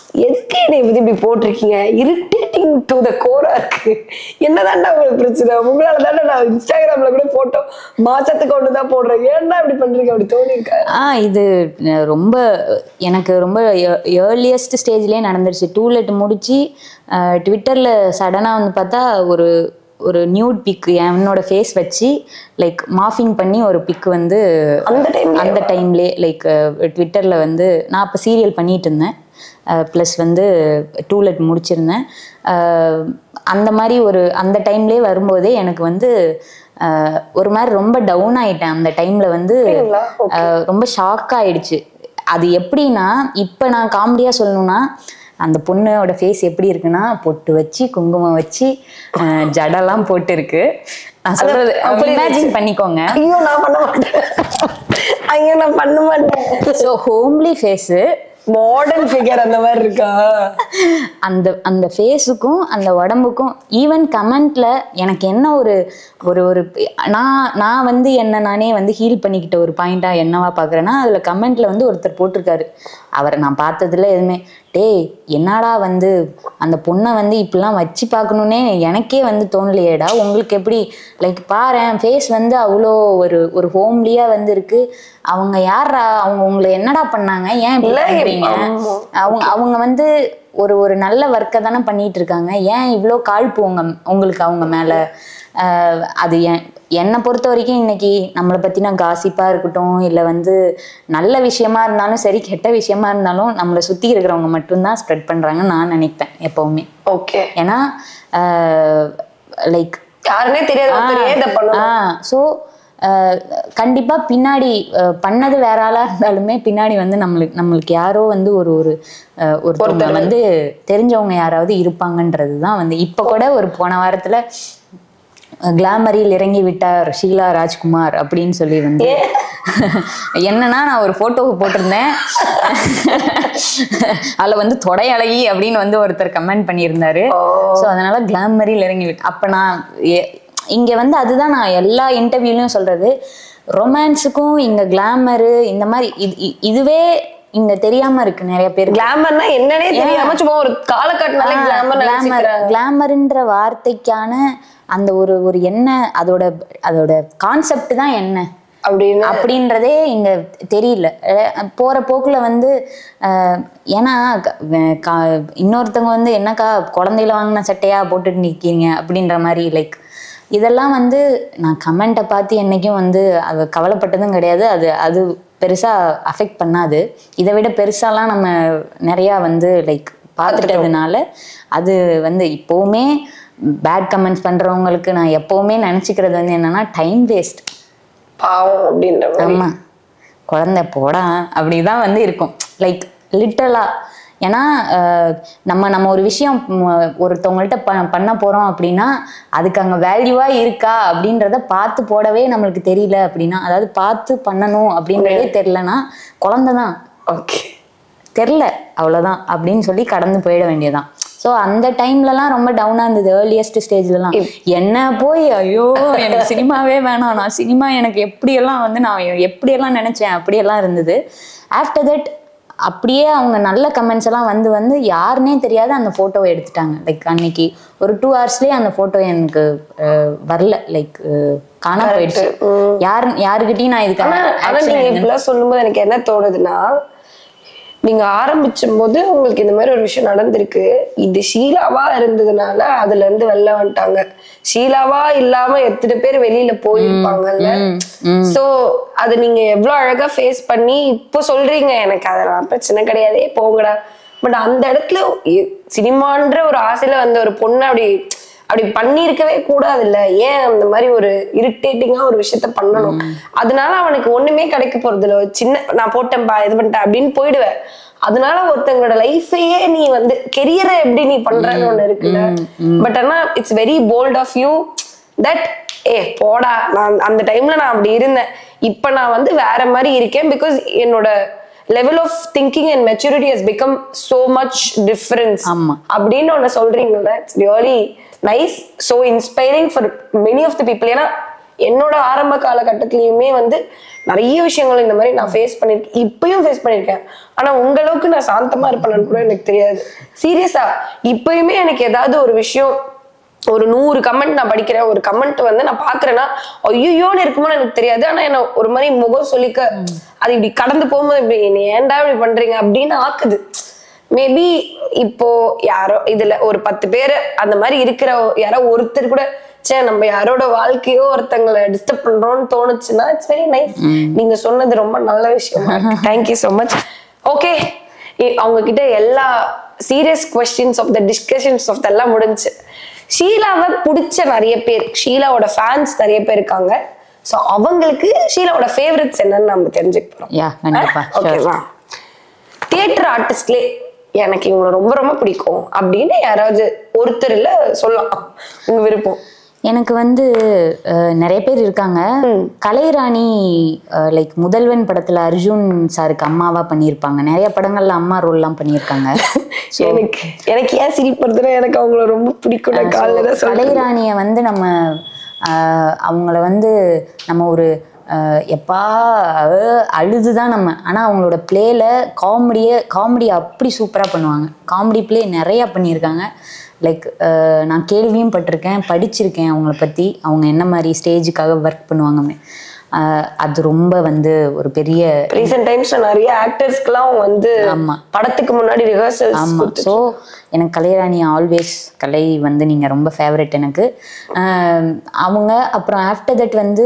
எதுக்கு என்னை பத்தி இப்படி போட்டிருக்கீங்க இரிட்டேட்டிங் டு த கோரா இருக்கு என்னதான்டா உங்களுக்கு பிரச்சனை உங்களால தானே நான் இன்ஸ்டாகிராம்ல கூட போட்டோ மாசத்துக்கு ஒன்று தான் போடுறேன் ஏன்டா இப்படி பண்றீங்க அப்படி தோணிருக்காரு ஆ இது அஹ், ரொம்ப எனக்கு ரொம்ப ஏர்லியஸ்ட் ஸ்டேஜ்லேயே நடந்துருச்சு டூலெட் முடிச்சு ட்விட்டரில் சடனாக வந்து பார்த்தா ஒரு ஒரு நியூட் பிக் என்னோட ஃபேஸ் வச்சு லைக் மாஃபிங் பண்ணி ஒரு பிக் வந்து அந்த டைம் அந்த டைம்லேயே லைக் ட்விட்டரில் வந்து நான் அப்போ சீரியல் பண்ணிட்டு இருந்தேன் ப்ளஸ் வந்து டூலெட் முடிச்சிருந்தேன் அஹ், அந்த மாதிரி ஒரு அந்த டைம்லேயே வரும்போதே எனக்கு வந்து அஹ், ஒரு மாதிரி ரொம்ப டவுன் ஆயிட்டேன் அந்த டைமில் வந்து அப்படிங்களா? அஹ், ரொம்ப ஷாக் ஆயிடுச்சு அது எப்படின்னா இப்போ நான் காமெடியாக சொல்லணும்னா அந்த பொண்ணோட ஃபேஸ் எப்படி இருக்குன்னா பொட்டு வச்சு குங்குமம் வச்சு அஹ், ஜடெல்லாம் போட்டு இருக்கு நான் சொல்றது அப்படி இமேஜின் பண்ணிக்கோங்க ஐயோ நான் பண்ண மாட்டேன் ஐயோ நான் பண்ண மாட்டேன் so homely face modern figure அந்த மாதிரி இருக்கா அந்த அந்த ஃபேஸுக்கும் அந்த உடம்புக்கும் ஈவன் கமெண்ட்ல எனக்கு என்ன ஒரு ஒரு ஒரு நான் நான் வந்து என்ன நானே வந்து ஹீல் பண்ணிக்கிட்ட ஒரு பாயிண்டா என்னவா பார்க்குறேன்னா அதில் கமெண்ட்ல வந்து ஒருத்தர் போட்டிருக்காரு அவரை நான் பார்த்ததுல எதுவுமே டேய் என்னடா வந்து அந்த பொண்ணை வந்து இப்படிலாம் வச்சு பார்க்கணுன்னே எனக்கே வந்து தோணலையேடா உங்களுக்கு எப்படி லைக் பாரேன் ஃபேஸ் வந்து அவ்வளோ ஒரு ஒரு ஹோம்லியாக வந்து இருக்கு அவங்க யாரா அவங்க உங்களை என்னடா பண்ணாங்க ஏன் இப்படி இல்ல, பண்றீங்க ஆமா. அவங்க அவங்க வந்து ஒரு ஒரு நல்ல ஒர்க்கை தானே பண்ணிட்டு இருக்காங்க ஏன் இவ்வளோ காழ்ப்பு உங்க உங்களுக்கு அவங்க மேல ஆஹ் அது என் என்னை பொறுத்த வரைக்கும் இன்னைக்கு நம்மளை பத்தின காசிப்பா இருக்கட்டும் இல்லை வந்து நல்ல விஷயமா இருந்தாலும் சரி கெட்ட விஷயமா இருந்தாலும் நம்மளை சுத்தி இருக்கிறவங்க மட்டும்தான் ஸ்ப்ரெட் பண்றாங்கன்னு நான் நினைப்பேன் எப்பவுமே ஓகே ஏன்னா லைக் யாருன்னே தெரியாத ஒருத்தர் ஏன் இதை பண்ணணும் ஸோ கண்டிப்பா பின்னாடி அஹ், பண்ணது வேற ஆளா இருந்தாலுமே பின்னாடி வந்து நம்மளுக்கு நம்மளுக்கு யாரோ வந்து ஒரு ஒரு அஹ், ஒருத்தவங்க வந்து தெரிஞ்சவங்க யாராவது இருப்பாங்கன்றது தான் வந்து இப்போ கூட ஒரு போன வாரத்துல கிளாமரியில் இறங்கி விட்டார் ஷீலா ராஜ்குமார் அப்படின்னு சொல்லி வந்து என்னன்னா நான் ஒரு போட்டோவை போட்டிருந்தேன் அதுல வந்து தொடை அழகி அப்படின்னு வந்து ஒருத்தர் கமெண்ட் பண்ணியிருந்தாரு ஸோ அதனால கிளாமரியில் இறங்கி விட்டு அப்ப நான் எ- இங்க வந்து அதுதான் நான் எல்லா இன்டர்வியூலையும் சொல்றது ரொமான்ஸுக்கும் இங்க கிளாமரு இந்த மாதிரி இது இ- இதுவே இங்க தெரியாம இருக்கு நிறைய பேருக்கு கிளாமர்னா என்னன்னே தெரியாம சும்மா ஒரு காலகட்டனால கிளாமர் கிளாமர் நினைச்சுக்கிறாங்க கிளாமர்ன்ற வார்த்தைக்கான அந்த ஒரு ஒரு என்ன அதோட அதோட கான்செப்ட் தான் என்ன அப்படின்னு அப்படின்றதே இங்க தெரியல அஹ் போற போக்குல வந்து அஹ், ஏன்னா க- வே- கா- இன்னொருத்தவங்க வந்து என்னக்கா குழந்தையில வாங்கின சட்டையா போட்டுட்டு நிக்கீங்க அப்படின்ற மாதிரி லைக் இதெல்லாம் வந்து நான் கமெண்ட்டை பார்த்து என்னைக்கும் வந்து அது கவலைப்பட்டதும் கிடையாது அது அது பெருசா அஃபெக்ட் பண்ணாது இதை விட பெருசாலாம் நம்ம நிறையா வந்து லைக் பார்த்துட்டதுனால அது வந்து இப்போவுமே பேட் கமெண்ட்ஸ் பண்றவங்களுக்கு நான் எப்பவுமே நினச்சிக்கிறது வந்து என்னன்னா டைம் வேஸ்ட் பாவம் அப்படின்ற மாதிரி ஆமா குழந்தை போடா அப்படிதான் வந்து இருக்கும் லைக் லிட்டலா ஏன்னா அஹ், நம்ம நம்ம ஒரு விஷயம் ம், ஒருத்தவங்கள்ட்ட ப பண்ண போறோம் அப்படின்னா அதுக்கு அங்க வேல்யூவா இருக்கா அப்படின்றத பார்த்து போடவே நம்மளுக்கு தெரியல அப்படின்னா அதாவது பார்த்து பண்ணணும் அப்படின்றதே தெரியலனா குழந்தை தான் ஓகே தெரில அவ்வளோதான் அப்படின்னு சொல்லி கடந்து போயிட வேண்டியதான் ஸோ அந்த டைம்லலாம் ரொம்ப டவுனாக இருந்தது ஏர்லியஸ்ட் ஸ்டேஜ்லலாம் என்ன போய் ஐயோ எனக்கு சினிமாவே வேணாம் நான் சினிமா எனக்கு எப்படியெல்லாம் வந்து நான் எப்படியெல்லாம் நினச்சேன் அப்படியெல்லாம் இருந்தது ஆஃப்டர் தட் அப்படியே அவங்க நல்ல கமெண்ட்ஸ் எல்லாம் வந்து வந்து யாருன்னே தெரியாத அந்த ஃபோட்டோவை எடுத்துட்டாங்க லைக் அன்னைக்கு ஒரு டூ ஹவர்ஸ்லேயே அந்த ஃபோட்டோ எனக்கு அஹ், வரல லைக் காணா போயிடுச்சு யார் யாருக்கிட்டையும் நான் இதுக்கு ஆனா ஆனா action நீங்க எடுக்கல. இப்படிலாம் சொல்லும்போது எனக்கு என்ன தோணுதுன்னா நீங்க ஆரம்பிச்சும் போது உங்களுக்கு இந்த மாதிரி ஒரு விஷயம் நடந்திருக்கு இது ஷீலாவா இருந்ததுனால அதுல இருந்து வெளில வந்துட்டாங்க ஷீலாவா இல்லாம எத்தனை பேர் வெளியில போயிருப்பாங்கல்ல சோ அது நீங்க எவ்வளவு அழகா ஃபேஸ் பண்ணி இப்போ சொல்றீங்க எனக்கு அதெல்லாம் பிரச்சனை கிடையாதே போங்கடா பட் அந்த இடத்துல இ- சினிமான்ற ஒரு ஆசையில வந்த ஒரு பொண்ணு அப்படி அப்படி பண்ணியிருக்கவே கூடாது இல்ல ஏன் அந்த மாதிரி ஒரு இரிட்டேட்டிங்கா ஒரு விஷயத்த பண்ணணும் அதனால அவனுக்கு ஒண்ணுமே கிடைக்க போறது இல்ல ஒரு சின்ன நான் போட்டேன்பா இது பண்ணிட்டேன் அப்படின்னு போயிடுவேன் அதனால ஒருத்தங்களோட லைஃபையே நீ வந்து கெரியரை எப்படி நீ பண்றன்னு ஒண்ணு இருக்குல்ல பட் ஆனா it's very bold of you that ஏ போடா நான் அந்த டைம்ல நான் அப்படி இருந்தேன் இப்ப நான் வந்து வேற மாதிரி இருக்கேன் பிகாஸ் என்னோட level of thinking and maturity has become so much difference ஆமா. அப்படின்னு ஒன்று சொல்றீங்கல்ல it's really nice so inspiring for many of the people ஏன்னா என்னோட ஆரம்ப காலகட்டத்திலயுமே வந்து நிறைய விஷயங்கள் இந்த மாதிரி நான் ஃபேஸ் பண்ணிருக்கேன் இப்பயும் ஃபேஸ் பண்ணிருக்கேன் ஆனா உங்க அளவுக்கு நான் சாந்தமா இருப்பேன்னு கூட எனக்கு தெரியாது சீரியஸா இப்பயுமே எனக்கு ஏதாவது ஒரு விஷயம் ஒரு நூறு கமெண்ட் நான் படிக்கிறேன் ஒரு கமெண்ட் வந்து நான் பாக்குறேன்னா ஐயோன்னு இருக்குமோன்னு எனக்கு தெரியாது ஆனா என்ன ஒரு மாதிரி முகம் சொல்லிக்க அது இப்படி கடந்து போகும்போது இப்படி நீ ஏன்டா இப்படி பண்றீங்க அப்படின்னு ஆக்குது மேபி இப்போ யாரோ இதுல ஒரு பத்து பேர் அந்த மாதிரி இருக்கிற யாரோ ஒருத்தர் கூட சே நம்ம யாரோட வாழ்க்கையோ ஒருத்தங்களை டிஸ்டர்ப் பண்றோம்னு தோணுச்சுன்னா இட்ஸ் வெரி நைஸ் நீங்க சொன்னது ரொம்ப நல்ல விஷயம் தேங்க்யூ ஸோ மச் ஓகே அவங்க கிட்ட எல்லா serious questions of the discussions of எல்லாம் முடிஞ்சு ஷீலாவை பிடிச்ச நிறைய பேர் ஷீலாவோட ஃபேன்ஸ் நிறைய பேர் இருக்காங்க ஸோ அவங்களுக்கு ஷீலாவோட ஃபேவரட்ஸ் என்னன்னு நம்ம தெரிஞ்சுக்க போறோம் யா கண்டிப்பா sure. ஓகேவா தியேட்டர் ஆர்டிஸ்ட்லே எனக்கு இவங்களை ரொம்ப ரொம்ப பிடிக்கும் அப்படின்னு யாராவது ஒருத்தர் இல்ல சொல்லலாம் உங்க விருப்பம் எனக்கு வந்து அஹ், நிறைய பேர் இருக்காங்க கலைராணி லைக் முதல்வன் படத்துல அர்ஜுன் சாருக்கு அம்மாவா பண்ணியிருப்பாங்க நிறைய படங்கள்ல அம்மா ரோல்லாம் பண்ணியிருக்காங்க எனக்கு எனக்கு ஏன் சிரிப்பு வருதுன்னா எனக்கு அவங்கள ரொம்ப பிடிக்கும் நான் காலையில தான் சொல்றேன் கலைராணியை வந்து நம்ம ஆஹ், அவங்கள வந்து நம்ம ஒரு ஆஹ், எப்பா அஹ், அழுதுதான் நம்ம ஆனா அவங்களோட பிளேல காமெடியை காமெடி அப்படி சூப்பரா பண்ணுவாங்க காமெடி பிளே நிறைய பண்ணியிருக்காங்க லைக் நான் கேள்வியும் பட்டிருக்கேன் படிச்சிருக்கேன் அவங்கள பத்தி அவங்க என்ன மாதிரி ஸ்டேஜுக்காக ஒர்க் பண்ணுவாங்கன்னு ஆஹ், அது ரொம்ப வந்து ஒரு பெரிய ரீசெண்ட் டைம்ஸ்ல நிறைய ஆக்டர்ஸ்க்குலாம் வந்து ஆமா. படத்துக்கு முன்னாடி ரிஹர்சல்ஸ் ஆமா ஸோ எனக்கு கலைராணி ஆல்வேஸ் கலை வந்து நீங்க ரொம்ப ஃபேவரட் எனக்கு ஆம், அவங்க அப்புறம் ஆஃப்டர் தட் வந்து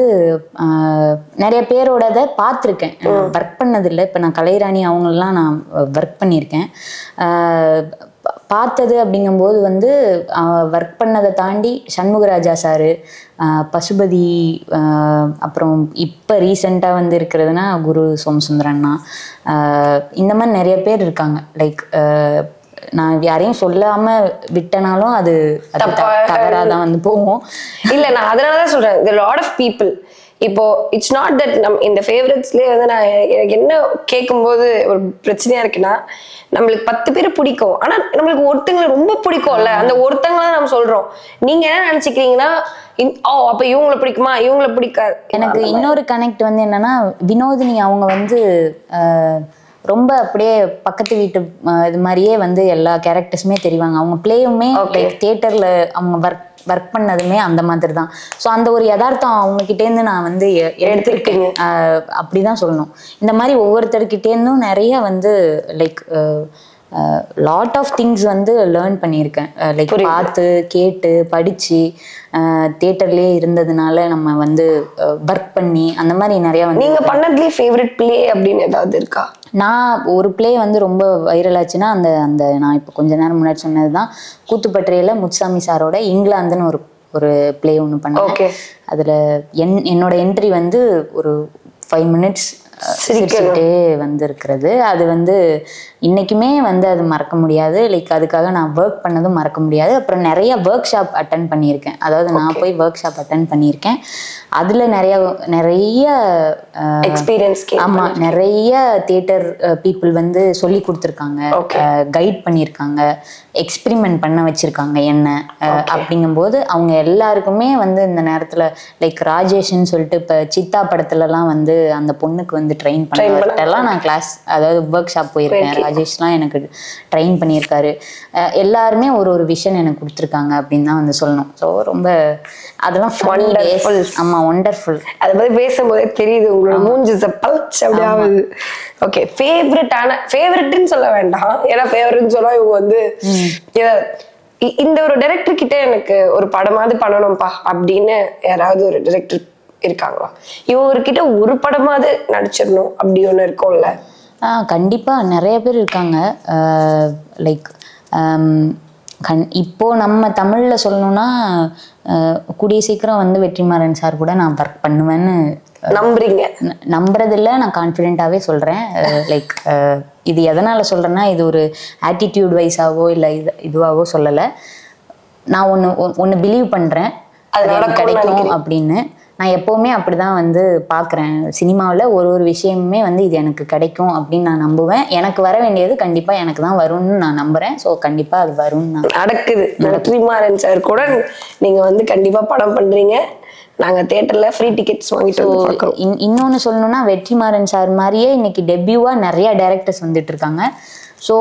ஆஹ், நிறைய பேரோடத பார்த்துருக்கேன் ஒர்க் பண்ணதில்லை இப்போ நான் கலைராணி அவங்களெலாம் நான் ஒர்க் பண்ணியிருக்கேன் ஆஹ், பா- பார்த்தது அப்படிங்கும்போது வந்து ஒர்க் பண்ணதை தாண்டி சண்முகராஜா சாரு ஆஹ், பசுபதி ஆஹ், அப்புறம் இப்போ ரீசெண்டாக வந்து இருக்கிறதுனா குரு சோமசுந்தரண்ணா ஆஹ், இந்த மாதிரி நிறைய பேர் இருக்காங்க லைக் நான் யாரையும் சொல்லாம விட்டனாலும் அது அது தப்பா தவறாக தான் வந்து போகும் இல்ல நான் அதனால தான் சொல்றேன் the lot of people இப்போ இட்ஸ் நாட் தட் நம் இந்த ஃபேவரட்ஸ்லேயே வந்து நான் எனக்கு எனக்கு என்ன கேட்கும்போது ஒரு பிரச்சனையா இருக்குன்னா நம்மளுக்கு பத்து பேர் பிடிக்கும் ஆனா நம்மளுக்கு ஒருத்தங்களை ரொம்ப பிடிக்கும்ல அந்த ஒருத்தங்களை நம்ம சொல்றோம் நீங்க என்ன நினைச்சுக்கிறீங்கன்னா இந்- ஓ அப்ப இவங்களை பிடிக்குமா இவங்களை பிடிக்காது எனக்கு இன்னொரு கனெக்ட் வந்து என்னன்னா வினோதினி அவங்க வந்து ஆஹ், ரொம்ப அப்படியே பக்கத்து வீட்டு ஆஹ், இது மாதிரியே வந்து எல்லா கேரக்டர்ஸுமே தெரிவாங்க அவங்க பிளேயுமே லைக் தியேட்டர்ல அவங்க ஒர்க் ஒர்க் பண்ணதுமே அந்த மாதிரி தான் ஸோ அந்த ஒரு யதார்த்தம் அவங்க கிட்டேருந்து நான் வந்து எ- எடுத்திருக்கேன் ஆஹ், அப்படிதான் சொல்லணும் இந்த மாதிரி ஒவ்வொருத்தர்கிட்டேருந்தும் நிறைய வந்து லைக் லாட் ஆஃப் திங்ஸ் வந்து லேர்ன் பண்ணியிருக்கேன் லைக் பார்த்து கேட்டு படிச்சு தியேட்டர்லேயே இருந்ததுனால நம்ம வந்து ஒர்க் பண்ணி அந்த மாதிரி நிறைய வந்து நீங்க பண்ணதுலயே ஃபேவரட் பிளே அப்படின்னு ஏதாவது இருக்கா நான் ஒரு ப்ளே வந்து ரொம்ப வைரல் ஆச்சுன்னா அந்த அந்த நான் இப்போ கொஞ்ச நேரம் முன்னாடி சொன்னது தான் கூத்துப்பற்றையில் முத்துசாமி சாரோட இங்கிலாந்துன்னு ஒரு ஒரு ப்ளே ஒன்று பண்ணேன் Okay. அதில் என் என்னோட என்ட்ரி வந்து ஒரு ஃபைவ் மினிட்ஸ் சிரிச்சுட்டே வந்து இருக்கிறது அது வந்து இன்னைக்குமே வந்து அது மறக்க முடியாது லைக் அதுக்காக நான் ஒர்க் பண்ணதும் மறக்க முடியாது அப்புறம் நிறைய ஒர்க் ஷாப் அட்டன் பண்ணியிருக்கேன் அதாவது நான் போய் ஒர்க் ஷாப் அட்டன் பண்ணியிருக்கேன் அதில் நிறைய நிறைய அஹ், எக்ஸ்பீரியன்ஸ் ஆமா நிறைய தியேட்டர் பீப்புள் வந்து சொல்லி கொடுத்துருக்காங்க கைட் பண்ணியிருக்காங்க எக்ஸ்பிரிமெண்ட் பண்ண வச்சிருக்காங்க என்ன அஹ், அப்படிங்கும்போது அவங்க எல்லாருக்குமே வந்து இந்த நேரத்துல லைக் ராஜேஷ்னு சொல்லிட்டு இப்ப சித்தா படத்துலலாம் வந்து அந்த பொண்ணுக்கு வந்து ட்ரெயின் பண்ணலாம் நான் கிளாஸ் அதாவது ஒர்க் ஷாப் போயிருக்கேன் ராஜேஷ்லாம் எனக்கு ட்ரெயின் பண்ணியிருக்காரு அஹ், எல்லாருமே ஒரு ஒரு விஷன் எனக்கு கொடுத்துருக்காங்க அப்படின்னு தான் வந்து சொல்லணும் ஸோ ரொம்ப அதெல்லாம் funny days. Wonderful. ஆமா ஒண்டர்ஃபுல் அதை பத்தி பேசும்போதே தெரியுது உங்களோட மூஞ்சி பல்ச் அப்படி ஆகுது ஓகே ஃபேவரட்டான ஃபேவரட்னு சொல்ல வேண்டாம் ஏன்னா ஃபேவரட்னு சொன்னா இவங்க வந்து ஏதா- இ- இந்த ஒரு டைரக்டர் கிட்ட எனக்கு ஒரு படமாவது பண்ணணும்ப்பா அப்படின்னு யாராவது ஒரு டைரக்டர் இருக்காங்களா இவர்கிட்ட ஒரு படமாவது நடிச்சிடணும் அப்படி ஒண்ணு இருக்கும்ல ஆ கண்டிப்பாக நிறைய பேர் இருக்காங்க லைக் கண் இப்போ நம்ம தமிழில் சொல்லணும்னா அஹ், கூடிய சீக்கிரம் வந்து வெற்றிமாறன் சார் கூட நான் ஒர்க் பண்ணுவேன்னு நம்புறீங்க ந- நம்புறதில்ல நான் கான்ஃபிடென்ட்டாகவே சொல்கிறேன் லைக் இது எதனால் சொல்கிறேன்னா இது ஒரு ஆட்டிடியூட் வைஸாவோ இல்லை இது இதுவாகவோ சொல்லலை நான் ஒன்று ஒன்று பிலீவ் பண்ணுறேன் அது அது எனக்கு நடக்கும்னு கிடைக்கும் அப்படின்னு நான் எப்போவுமே அப்படி தான் வந்து பார்க்குறேன் சினிமாவில் ஒரு ஒரு விஷயமுமே வந்து இது எனக்கு கிடைக்கும் அப்படின்னு நான் நம்புவேன் எனக்கு வர வேண்டியது கண்டிப்பாக எனக்கு தான் வரும்னு நான் நம்புகிறேன் ஸோ கண்டிப்பாக அது வரும்னு நான் நடக்குது வெற்றிமாறன் சார் கூட நீங்க வந்து கண்டிப்பா படம் பண்றீங்க நாங்க தியேட்டர்ல ஃப்ரீ டிக்கெட்ஸ் வாங்கிட்டு வந்து பார்க்கறோம் இன்- இன்னொன்னு சொல்லணும்னா வெற்றிமாறன் சார் மாதிரியே இன்னைக்கு டெபியூவா நிறைய டைரக்டர்ஸ் வந்துட்டு இருக்காங்க ஸோ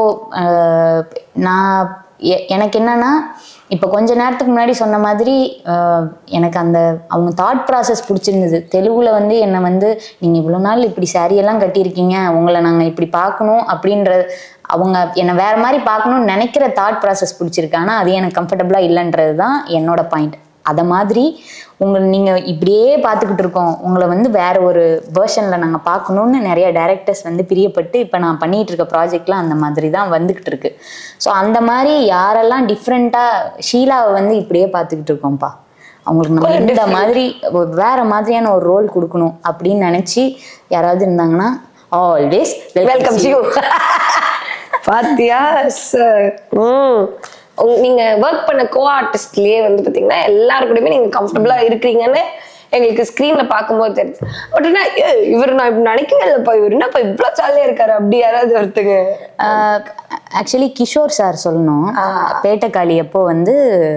நான் எ- எனக்கு என்னன்னா இப்போ கொஞ்ச நேரத்துக்கு முன்னாடி சொன்ன மாதிரி அஹ், எனக்கு அந்த அவங்க தாட் ப்ராசஸ் பிடிச்சிருந்தது தெலுங்குல வந்து என்னை வந்து நீங்கள் இவ்வளோ நாள் இப்படி saree எல்லாம் கட்டியிருக்கீங்க உங்களை நாங்கள் இப்படி பார்க்கணும் அப்படின்ற அவங்க என்னை வேற மாதிரி பார்க்கணும்னு நினைக்கிற தாட் ப்ராசஸ் பிடிச்சிருக்கு ஆனால் அது எனக்கு கம்ஃபர்டபுளாக இல்லைன்றது தான் என்னோட பாயிண்ட் அதை மாதிரி உங்களை நீங்கள் இப்படியே பார்த்துக்கிட்டு இருக்கோம் உங்களை வந்து வேற ஒரு வேர்ஷனில் நாங்கள் பார்க்கணுன்னு நிறைய டைரக்டர்ஸ் வந்து பிரியப்பட்டு இப்போ நான் பண்ணிட்டு இருக்க ப்ராஜெக்ட்லாம் அந்த மாதிரி தான் வந்துக்கிட்டு இருக்கு ஸோ அந்த மாதிரி யாரெல்லாம் டிஃப்ரெண்ட்டாக ஷீலாவை வந்து இப்படியே பார்த்துக்கிட்டு இருக்கோம்ப்பா அவங்களுக்கு நம்ம இந்த மாதிரி ஒரு வேற மாதிரியான ஒரு ரோல் கொடுக்கணும் அப்படின்னு நினச்சி யாராவது இருந்தாங்கன்னா ஆல்வேஸ் வெல்கம் யூ பாத்தியா சார் ம் உங்க- நீங்க ஒர்க் பண்ண கோ ஆர்டிஸ்ட்லயே வந்து பாத்தீங்கன்னா எல்லாரு கூடயுமே நீங்க கம்ஃபர்டபுளா இருக்கிறீங்கன்னு எங்களுக்கு ஸ்க்ரீன்ல பார்க்கும்போது தெரியுது பட் என்ன ஏய், இவர் நான் இப்படி நினைக்கவே இல்லைப்பா இவர் என்னப்பா இவ்வளவு ஜாலியா இருக்காரு அப்படி யாராவது ஒருத்தங்க ஆக்சுவலி கிஷோர் சார் சொல்லணும் பேட்டக்காளி அப்போ வந்து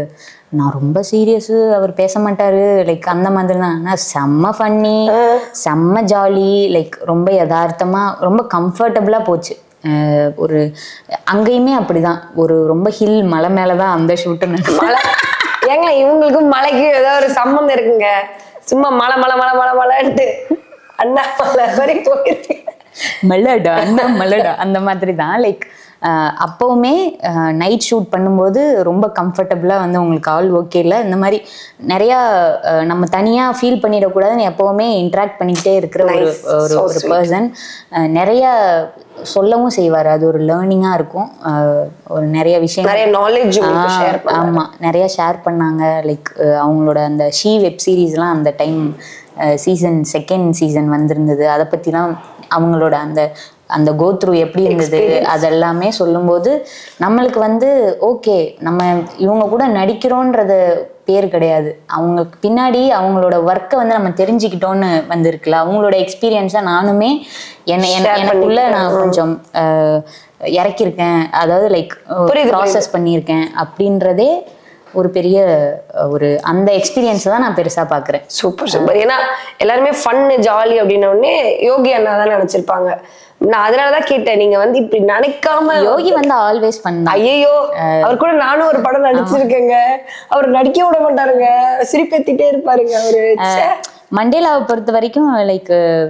நான் ரொம்ப சீரியஸு அவர் பேச மாட்டாரு லைக் அந்த மாதிரி தான் ஆனால் செம்ம ஃபன்னி செம்ம ஜாலி லைக் ரொம்ப யதார்த்தமா ரொம்ப கம்ஃபர்டபுளாக போச்சு அஹ் ஒரு அங்கேயுமே அப்படிதான் ஒரு ரொம்ப ஹில் மலை மேலே தான் அந்த ஷூட்டு மலை ஏங்க இவங்களுக்கும் மலைக்கும் ஏதோ ஒரு சம்மந்தம் இருக்குங்க சும்மா மலை மலை மலை மலை மலைன்ட்டு அண்ணா மலை மாதிரி போயிருக்கு மலடா அந்த மலடா அந்த மாதிரி தான் லைக் அப்போவுமே நைட் ஷூட் பண்ணும்போது ரொம்ப கம்ஃபர்டபுளாக வந்து உங்களுக்கு ஆல் ஓகே இல்லை இந்த மாதிரி நிறையா அஹ், நம்ம தனியாக ஃபீல் பண்ணிடக்கூடாதுன்னு எப்போவுமே இன்ட்ராக்ட் பண்ணிக்கிட்டே இருக்கிற ஒரு Nice. ஒரு So ஒரு sweet. பர்சன் நிறைய சொல்லவும் செய்வார் அது ஒரு லேர்னிங்காக இருக்கும் அஹ், ஒரு நிறைய விஷயம் நிறைய நாலேஜ் உங்களுக்கு ஷேர் பண்ண ஆமா நிறைய ஷேர் பண்ணாங்க லைக் அவங்களோட அந்த ஷீ வெப் சீரிஸ்லாம் அந்த டைம் சீசன் செகண்ட் சீசன் வந்திருந்தது அதை பற்றிலாம் அவங்களோட அந்த அந்த கோத்ரூ எப்படி இருந்தது அதெல்லாமே சொல்லும்போது நம்மளுக்கு வந்து ஓகே நம்ம இவங்க கூட நடிக்கிறோன்றது பேர் கிடையாது அவங்களுக்கு பின்னாடி அவங்களோட ஒர்க்கை வந்து நம்ம தெரிஞ்சுக்கிட்டோன்னு வந்திருக்குல்ல அவங்களோட எக்ஸ்பீரியன்ஸை நானுமே என்ன என்ன- Share எனக்குள்ள நான் கொஞ்சம் அஹ், இறக்கியிருக்கேன் அதாவது லைக் புரியுது, ப்ராசஸ் பண்ணியிருக்கேன் அப்படின்றதே ஒரு பெரிய அஹ், ஒரு அந்த எக்ஸ்பீரியன்ஸ் தான் நான் பெருசா பார்க்குறேன் சூப்பர் சூப்பர் ஏன்னா எல்லாருமே ஃபன்னு ஜாலி அப்படின்ன உடனே யோகி அண்ணா தான் நினைச்சிருப்பாங்க நான் அதனாலதான் கேட்டேன் நீங்க வந்து இப்படி நினைக்காம யோகி வந்து ஆல்வேஸ் பண்ண ஐயோ அவர் கூட நானும் ஒரு படம் நடிச்சிருக்கேங்க அவர் நடிக்க விட மாட்டாருங்க சிரிப்பேத்திட்டே இருப்பாருங்க அவரு ச்சே. மண்டேலாவை பொறுத்த வரைக்கும் லைக்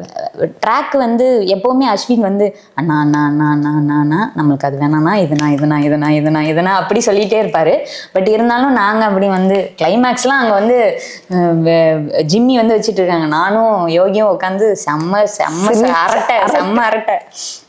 ட்ராக் வந்து எப்போவுமே அஸ்வின் வந்து அண்ணா அண்ணா அண்ணா அண்ணா அண்ணா அண்ணா நம்மளுக்கு அது வேணாண்ணா இதுனா இதுனா இதுனா இதுனா இதுனா அப்படி சொல்லிட்டே இருப்பாரு பட் இருந்தாலும் நாங்கள் அப்படி வந்து கிளைமேக்ஸ்லாம் அங்கே வந்து அஹ், வே- ஜிம்மி வந்து வச்சுட்டு இருக்காங்க நானும் யோகியும் உட்காந்து செம்ம செம்ம ச- அரட்டை செம்ம அரட்டை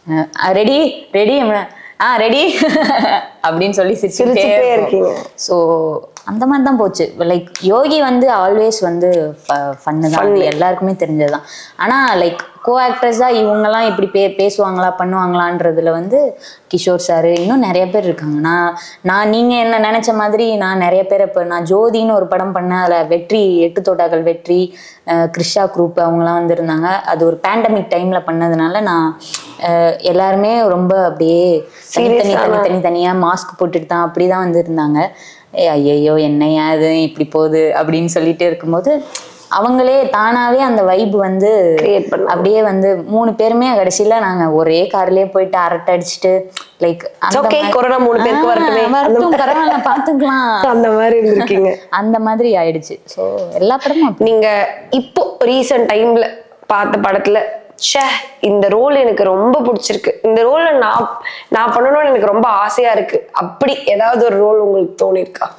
ரெடி ரெடி ஆ ரெடி அப்படின்னு சொல்லி சிரிச்சுட்டே சிரிச்சுட்டே இருக்கீங்க. ஸோ அந்த மாதிரி தான் போச்சு லைக் யோகி வந்து ஆல்வேஸ் வந்து ஃபன்னு தான் அது எல்லாருக்குமே தெரிஞ்சதுதான் ஆனால் லைக் கோ ஆக்டர்ஸாக இவங்கெல்லாம் இப்படி பே பேசுவாங்களா பண்ணுவாங்களான்றதுல வந்து கிஷோர் சார் இன்னும் நிறைய பேர் இருக்காங்க நான் நான் நீங்கள் என்ன நினச்ச மாதிரி நான் நிறைய பேர் இப்போ நான் ஜோதின்னு ஒரு படம் பண்ணேன் அதில் வெற்றி எட்டு தோட்டாக்கள் வெற்றி அஹ், கிருஷா குரூப் அவங்களாம் வந்திருந்தாங்க அது ஒரு பேண்டமிக் டைமில் பண்ணதுனால நான் அஹ், எல்லாருமே ரொம்ப அப்படியே தனித்தனி தனி தனி தனியாக மாஸ்க் போட்டுட்டு தான் அப்படி தான் வந்திருந்தாங்க ஏ ஐயையோ என்னையா இது இப்படி போகுது அப்படின்னு சொல்லிட்டு இருக்கும்போது அவங்களே தானாவே அந்த வைப் வந்து Create பண்ணாங்க. அப்படியே வந்து மூணு பேருமே கடைசியில நாங்க ஒரே கார்லயே போயிட்டு அரட்டை அடிச்சுட்டு லைக் okay, கொரோனா மூணு பேருக்கு வரட்டுமே. வரட்டும் பரவாயில்ல பாத்துக்கலாம் அந்த மாதிரி இருந்திருக்கீங்க அந்த மாதிரி ஆயிடுச்சு சோ எல்லா படமும் அப்படி. நீங்க இப்போ ரீசன்ட் டைம்ல பார்த்த படத்துல ச்சே இந்த ரோல் எனக்கு ரொம்ப பிடிச்சிருக்கு இந்த ரோல்ல நான் நான் பண்ணணும்னு எனக்கு ரொம்ப ஆசையா இருக்கு அப்படி ஏதாவது ஒரு ரோல் உங்களுக்கு தோணிருக்கா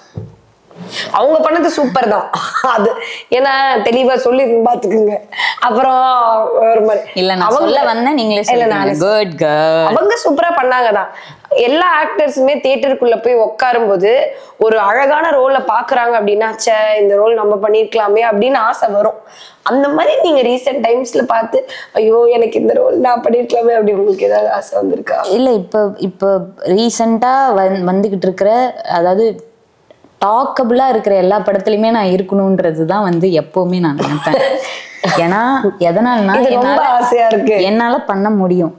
அவங்க பண்ணது சூப்பர் தான் அது ஏன்னா தெளிவா சொல்லி பாத்துக்குங்க அப்புறம் ஒரு மாதிரி இல்ல நான் அவங்க- சொல்ல வந்தேன் நீங்களே இல்ல, நானே சொல்லுங்க குட் கேர்ள் அவங்க சூப்பரா பண்ணாங்க தான் எல்லா ஆக்டர்ஸுமே தியேட்டருக்குள்ள போய் உட்காரும்போது ஒரு அழகான ரோலை பாக்குறாங்க அப்படின்னா ச்சே இந்த ரோல் நம்ம பண்ணிருக்கலாமே அப்படின்னு ஆசை வரும் அந்த மாதிரி நீங்க ரீசெண்ட் டைம்ஸ்ல பார்த்து ஐயோ எனக்கு இந்த ரோல் நான் பண்ணிருக்கலாமே அப்படி உங்களுக்கு ஏதாவது ஆசை வந்திருக்கா இல்ல இப்போ இப்போ ரீசெண்டா வந் வந்துகிட்டு இருக்கிற அதாவது டாக்கபிளா இருக்கிற எல்லா படத்துலயுமே நான் இருக்கணும்ன்றது தான் வந்து எப்பவுமே நான் நினைப்பேன் ஏன்னா எதனாலனா இது ரொம்ப என்னால ஆசையா இருக்கு என்னால பண்ண முடியும்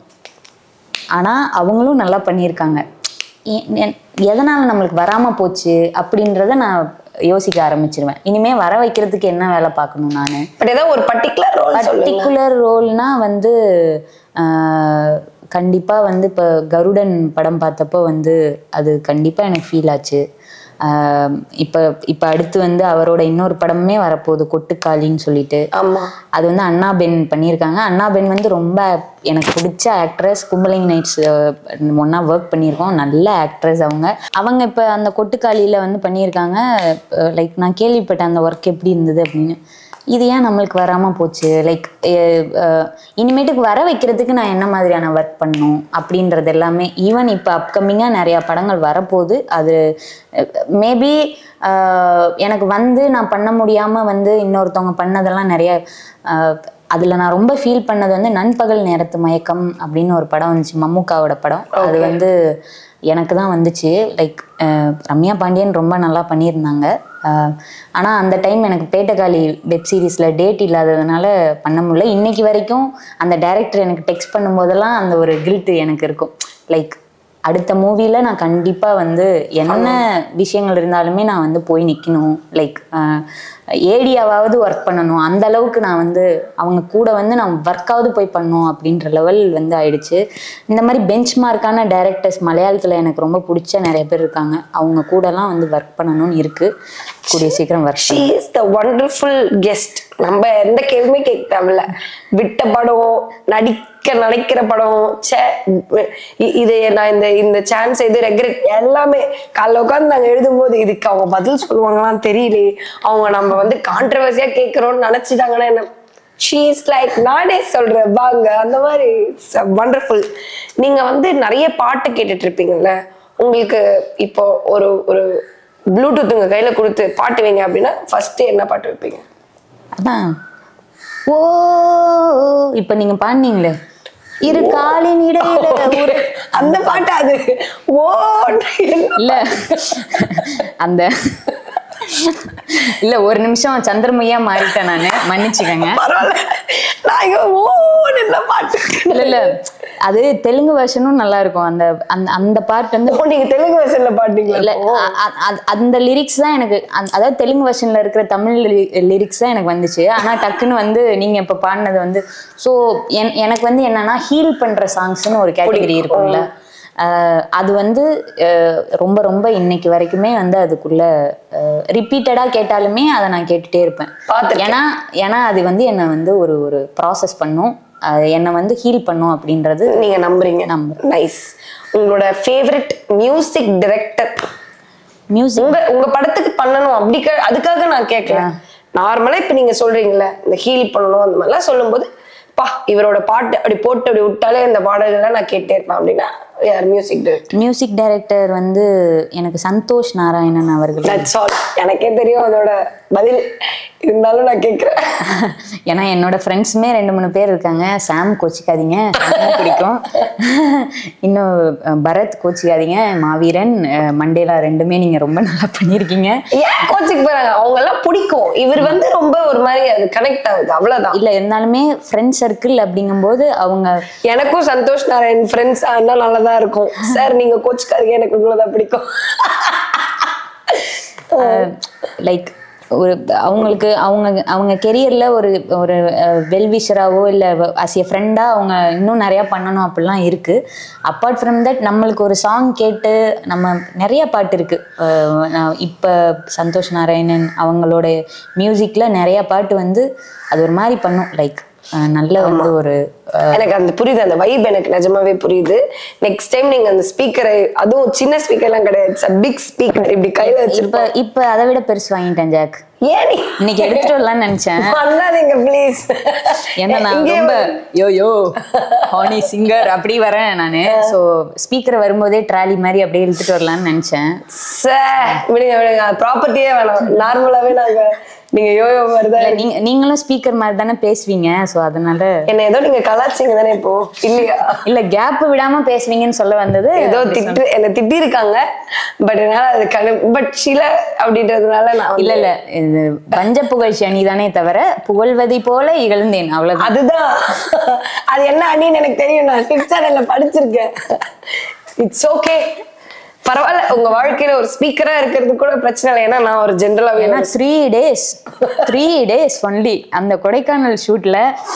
ஆனா அவங்களும் நல்லா பண்ணியிருக்காங்க எ- எ- எதனால நம்மளுக்கு வராம போச்சு அப்படின்றத நான் யோசிக்க ஆரம்பிச்சிருவேன் இனிமே வர வைக்கிறதுக்கு என்ன வேலை பார்க்கணும் நான் பட் ஏதாவது ஒரு பர்டிகுலர் ரோல் சொல்லுங்க பர்டிகுலர் ரோல்னா வந்து ஆஹ், கண்டிப்பா வந்து இப்போ கருடன் படம் பார்த்தப்போ வந்து அது கண்டிப்பா எனக்கு ஃபீல் ஆச்சு ஆஹ், இப்ப இப்ப அடுத்து வந்து அவரோட இன்னொரு படமே வரப்போகுது கொட்டுக்காளின்னு சொல்லிட்டு ஆமா அது வந்து அண்ணா பென் பண்ணியிருக்காங்க அண்ணா பென் வந்து ரொம்ப எனக்கு பிடிச்ச ஆக்ட்ரஸ் கும்பலிங் நைட்ஸ் ஒன்றா ஒர்க் பண்ணியிருக்கோம் நல்ல ஆக்ட்ரஸ் அவங்க அவங்க இப்போ அந்த கொட்டுக்காளியில் வந்து பண்ணியிருக்காங்க லைக் நான் கேள்விப்பட்டேன் அந்த ஒர்க் எப்படி இருந்தது அப்படின்னு இது ஏன் நம்மளுக்கு வராமல் போச்சு லைக் இனிமேட்டுக்கு வர வைக்கிறதுக்கு நான் என்ன மாதிரியான ஒர்க் பண்ணணும் அப்படின்றது எல்லாமே ஈவன் இப்போ அப்கமிங்காக நிறையா படங்கள் வரப்போகுது அது மேபி எனக்கு வந்து நான் பண்ண முடியாமல் வந்து இன்னொருத்தவங்க பண்ணதெல்லாம் நிறைய அதில் நான் ரொம்ப ஃபீல் பண்ணது வந்து நண்பகல் நேரத்து மயக்கம் அப்படின்னு ஒரு படம் வந்துச்சு மம்முக்காவோட படம் அது வந்து எனக்கு தான் வந்துச்சு லைக் ரம்யா பாண்டியன் ரொம்ப நல்லா பண்ணியிருந்தாங்க ஆனால் அந்த டைம் எனக்கு பேட்டகாளி வெப் சீரிஸில் டேட் இல்லாததுனால பண்ண முடியல இன்னைக்கு வரைக்கும் அந்த டைரக்டர் எனக்கு டெக்ஸ்ட் பண்ணும்போதெல்லாம் அந்த ஒரு கில்ட்டு எனக்கு இருக்கும் லைக் அடுத்த மூவியில் நான் கண்டிப்பாக வந்து என்ன விஷயங்கள் இருந்தாலுமே நான் வந்து போய் நிற்கணும் லைக் ஏடியாவாவது ஒர்க் பண்ணணும் அந்த அளவுக்கு நான் வந்து அவங்க கூட வந்து நான் ஒர்க்காவது போய் பண்ணணும் அப்படின்ற லெவல் வந்து ஆயிடுச்சு இந்த மாதிரி பெஞ்ச் மார்க்கான டைரக்டர்ஸ் மலையாளத்தில் எனக்கு ரொம்ப பிடிச்ச நிறைய பேர் இருக்காங்க அவங்க கூடலாம் வந்து ஒர்க் பண்ணணும்னு இருக்குது கூடிய சீக்கிரம் work she is the wonderful guest நம்ம எந்த கேள்வியுமே கேட்க தேவையில்ல விட்ட படம் நடிக்க நினைக்கிற படம் ச்சே இ- இது நான் இந்த இந்த சான்ஸ் இது ரெக்ரெட் எல்லாமே காலைல உட்காந்து நாங்க எழுதும்போது இதுக்கு அவங்க பதில் சொல்லுவாங்களான்னு தெரியலையே அவங்க நம்ம வந்து கான்ட்ரவர்சியா கேட்கிறோம்னு நினைச்சிட்டாங்கன்னா என்ன ஷீஸ் லைக் நானே சொல்றேன் வாங்க அந்த மாதிரி வண்டர்ஃபுல் நீங்க வந்து நிறைய பாட்டு கேட்டுட்டு இருப்பீங்கல்ல உங்களுக்கு இப்போ ஒரு ஒரு ப்ளூடூத் உங்க கையில கொடுத்து பாட்டு வைங்க அப்படின்னா ஃபர்ஸ்ட் என்ன பாட்டு வைப்பீங்க அதான் ஓ இப்ப நீங்க பாடினீங்களே இரு காலின் இடையில ஒரு அந்த பாட்டு அது ஓ இல்ல அந்த இல்ல ஒரு நிமிஷம் சந்திரமையா மாறிட்டேன் நானு மன்னிச்சுக்கங்க பரவாயில்ல நான் இங்க ஓன்னு என்ன பாட்டு இல்ல இல்ல அது தெலுங்கு வெர்ஷனும் நல்லா இருக்கும் அந்த அந்த அந்த பாட்டு வந்து ஓ நீங்க தெலுங்கு வெர்ஷன்ல பாட்டீங்களா இல்ல அ- அ- அ- அந்த லிரிக்ஸ் தான் எனக்கு அந்த- அதாவது தெலுங்கு வெர்ஷன்ல இருக்கிற தமிழ் லிரிக்ஸ் தான் எனக்கு வந்துச்சு ஆனா டக்குன்னு வந்து நீங்க இப்ப பாடினது வந்து ஸோ எனக்கு வந்து என்னன்னா ஹீல் பண்ற சாங்ஸ்னு ஒரு கேட்டகரி இருக்கும்ல அஹ் அது வந்து அஹ் ரொம்ப ரொம்ப இன்னைக்கு வரைக்குமே வந்து அதுக்குள்ள ரிப்பீட்டடா கேட்டாலுமே அதை நான் கேட்டுட்டே இருப்பேன் பார்த்திருக்கேன். ஏன்னா ஏன்னா அது வந்து என்னை வந்து ஒரு ஒரு ப்ராசஸ் பண்ணும் அது என்னை வந்து ஹீல் பண்ணும் அப்படின்றது நீங்க நம்புறீங்க நம்புறேன். நைஸ் உங்களோட ஃபேவரட் மியூசிக் டைரக்டர் மியூசிக் உங்க உங்க படத்துக்கு பண்ணணும் அப்படி கே- அதுக்காக நான் கேட்கல நார்மலா இப்ப நீங்க சொல்றீங்கல்ல இந்த ஹீல் பண்ணணும் அந்த மாதிரிலாம் சொல்லும்போது பா இவரோட பாட்டு அப்படி போட்டு அப்படி விட்டாலே இந்த பாடல்கள்லாம் நான் கேட்டே இருப்பேன் அப்படின்னா யார் மியூசிக் டைரக்டர் மியூசிக் டைரக்டர் வந்து எனக்கு சந்தோஷ் நாராயணன் அவர்கள் தட்ஸ் ஆல் எனக்கே தெரியும் அதோட பதில் இருந்தாலும் நான் கேட்கிறேன் ஏன்னா என்னோட ஃப்ரெண்ட்ஸுமே ரெண்டு மூணு பேர் இருக்காங்க சாம் கோச்சிக்காதீங்க சாம் பிடிக்கும் இன்னும் அஹ், பரத் கோச்சிக்காதீங்க மாவீரன் அஹ், மண்டேலா ரெண்டுமே நீங்க ரொம்ப நல்லா பண்ணியிருக்கீங்க ஏன் கோச்சுக்கு போறாங்க அவங்க எல்லாம் பிடிக்கும் இவர் வந்து ரொம்ப ஒரு மாதிரி அது கனெக்ட் ஆகுது அவ்வளவுதான் இல்ல இருந்தாலுமே ஃப்ரெண்ட் சர்க்கிள் அப்படிங்கும்போது அவங்க எனக்கும் சந்தோஷ் நாராயண் ஃப்ரெண்ட்ஸ் ஆனா நல்லதா இருக்கும் சார் நீங்க கோச்சுக்காதீங்க எனக்கு உங்களதான் பிடிக்கும் லைக் ஒரு அவங்களுக்கு அவங்க அவங்க கெரியர்ல ஒரு ஒரு வெல்விஷராவோ இல்லை அஸ் எ ஃப்ரெண்டாக அவங்க இன்னும் நிறையா பண்ணணும் அப்படிலாம் இருக்கு அப்பார்ட் ஃப்ரம் தட் நம்மளுக்கு ஒரு சாங் கேட்டு நம்ம நிறைய பாட்டு இருக்கு அஹ் நான் இப்போ சந்தோஷ் நாராயணன் அவங்களோட மியூசிக்ல நிறைய பாட்டு வந்து அது ஒரு மாதிரி பண்ணும் லைக் நல்ல வந்து ஒரு எனக்கு அந்த புரியுது அந்த வைப் எனக்கு நிஜமாவே புரியுது நெக்ஸ்ட் டைம் நீங்க அந்த ஸ்பீக்கரை அதுவும் சின்ன ஸ்பீக்கர்லாம் கிடையாது பிக் ஸ்பீக்கர் இப்படி கையில வச்சிருப்போம் இப்போ இப்போ அதை விட பெருசு வாங்கிட்டேன் ஜாக் ஏன் நீ இன்னைக்கு எடுத்துட்டு வரலாம்னு நினைச்சேன் பண்ணாதீங்க ப்ளீஸ் ஏன்னா நான் ரொம்ப யோ யோ ஹானி சிங்கர் அப்படி வரேன் நானு ஸோ ஸ்பீக்கர் வரும்போதே ட்ராலி மாதிரி அப்படியே இழுத்துட்டு வரலாம்னு நினைச்சேன் சார் விடுங்க விடுங்க ப்ராப்பர்ட்டியே வேணாம் நார்மலாவே நாங்க நீங்க யோயோ மாதிரிதான் இல்ல, நீங்க நீங்களும் ஸ்பீக்கர் மாதிரி தானே பேசுவீங்க ஸோ அதனால என்ன ஏதோ நீங்க கலாச்சிங்க தானே இப்போ இல்லையா இல்ல கேப் விடாம பேசுவீங்கன்னு சொல்ல வந்தது ஏதோ திட்டு என்ன திட்டி இருக்காங்க பட் என்னால அது கணு பட் சில அப்படின்றதுனால நான் வந்து- இல்ல இல்ல இது பஞ்ச புகழ்ச்சி அணி தானே தவிர புகழ்வதை போல இகழ்ந்தேன் அவ்வளவுதான் அதுதான் அது என்ன அணின்னு எனக்கு தெரியும் நான் ஃபிஃப்த் ஸ்டாண்டர்ட்ல படிச்சிருக்கேன் இட்ஸ் ஓகே பரவாயில்ல உங்க வாழ்க்கையில ஒரு ஸ்பீக்கரா இருக்கிறது கூட பிரச்சனை இல்லை ஏன்னா நான் ஒரு ஜென்ரலாவே ஏன்னா three days three days only அந்த கொடைக்கானல் ஷூட்ல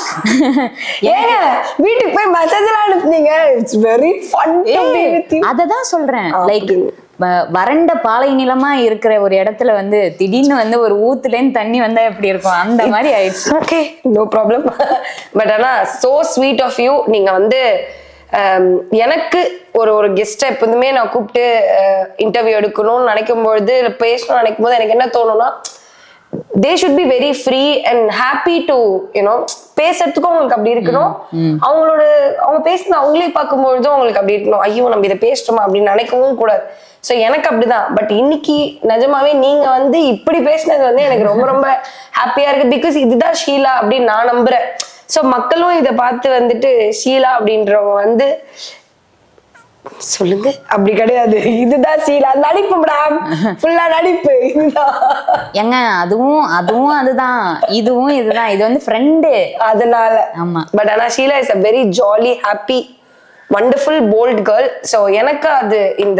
ஏங்க வீட்டுக்கு போய் மெசேஜ் எல்லாம் அனுப்புனீங்க இட்ஸ் வெரி ஃபன் அதை தான் சொல்றேன் ஆ, லைக் புரியுது. வறண்ட பாலை நிலமா இருக்கிற ஒரு இடத்துல வந்து திடீர்னு வந்து ஒரு ஊத்துலேருந்து தண்ணி வந்தா எப்படி இருக்கும் அந்த மாதிரி ஆயிடுச்சு ஓகே நோ ப்ராப்ளம் பட் ஆனா சோ ஸ்வீட் ஆஃப் யூ நீங்க வந்து ஹம், எனக்கு ஒரு ஒரு கெஸ்ட்டை எப்போதுமே நான் கூப்பிட்டு இன்டர்வியூ எடுக்கணும்னு நினைக்கும் பொழுது இல்ல பேசணும்னு நினைக்கும் போது எனக்கு என்ன தோணும்னா they should be very free and happy to you know பேசுறதுக்கும் அவங்களுக்கு அப்படி இருக்கணும் அவங்களோட அவங்க பேசுன அவங்களே பார்க்கும்பொழுதும் அவங்களுக்கு அப்படி இருக்கணும் ஐயோ நம்ம இதை பேசிட்டோமா அப்படின்னு நினைக்கவும் கூடாது ஸோ எனக்கு அப்படிதான் பட் இன்னைக்கு நிஜமாவே நீங்க வந்து இப்படி பேசினது வந்து எனக்கு ரொம்ப ரொம்ப ஹாப்பியா இருக்கு பிகாஸ் இதுதான் ஷீலா அப்படின்னு நான் நம்புறேன் ஸோ மக்களும் இதை பார்த்து வந்துட்டு ஷீலா அப்படின்றவங்க வந்து சொல்லுங்க அப்படி கிடையாது இதுதான் ஷீலா நடிப்பு மேடம் ஃபுல்லா நடிப்பு இதுதான் ஏங்க அதுவும் அதுவும் அதுதான் இதுவும் இதுதான் இது வந்து ஃப்ரெண்டு அதனால ஆமா. பட் ஆனா Sheela is a very jolly happy wonderful bold girl so எனக்கு அது இந்த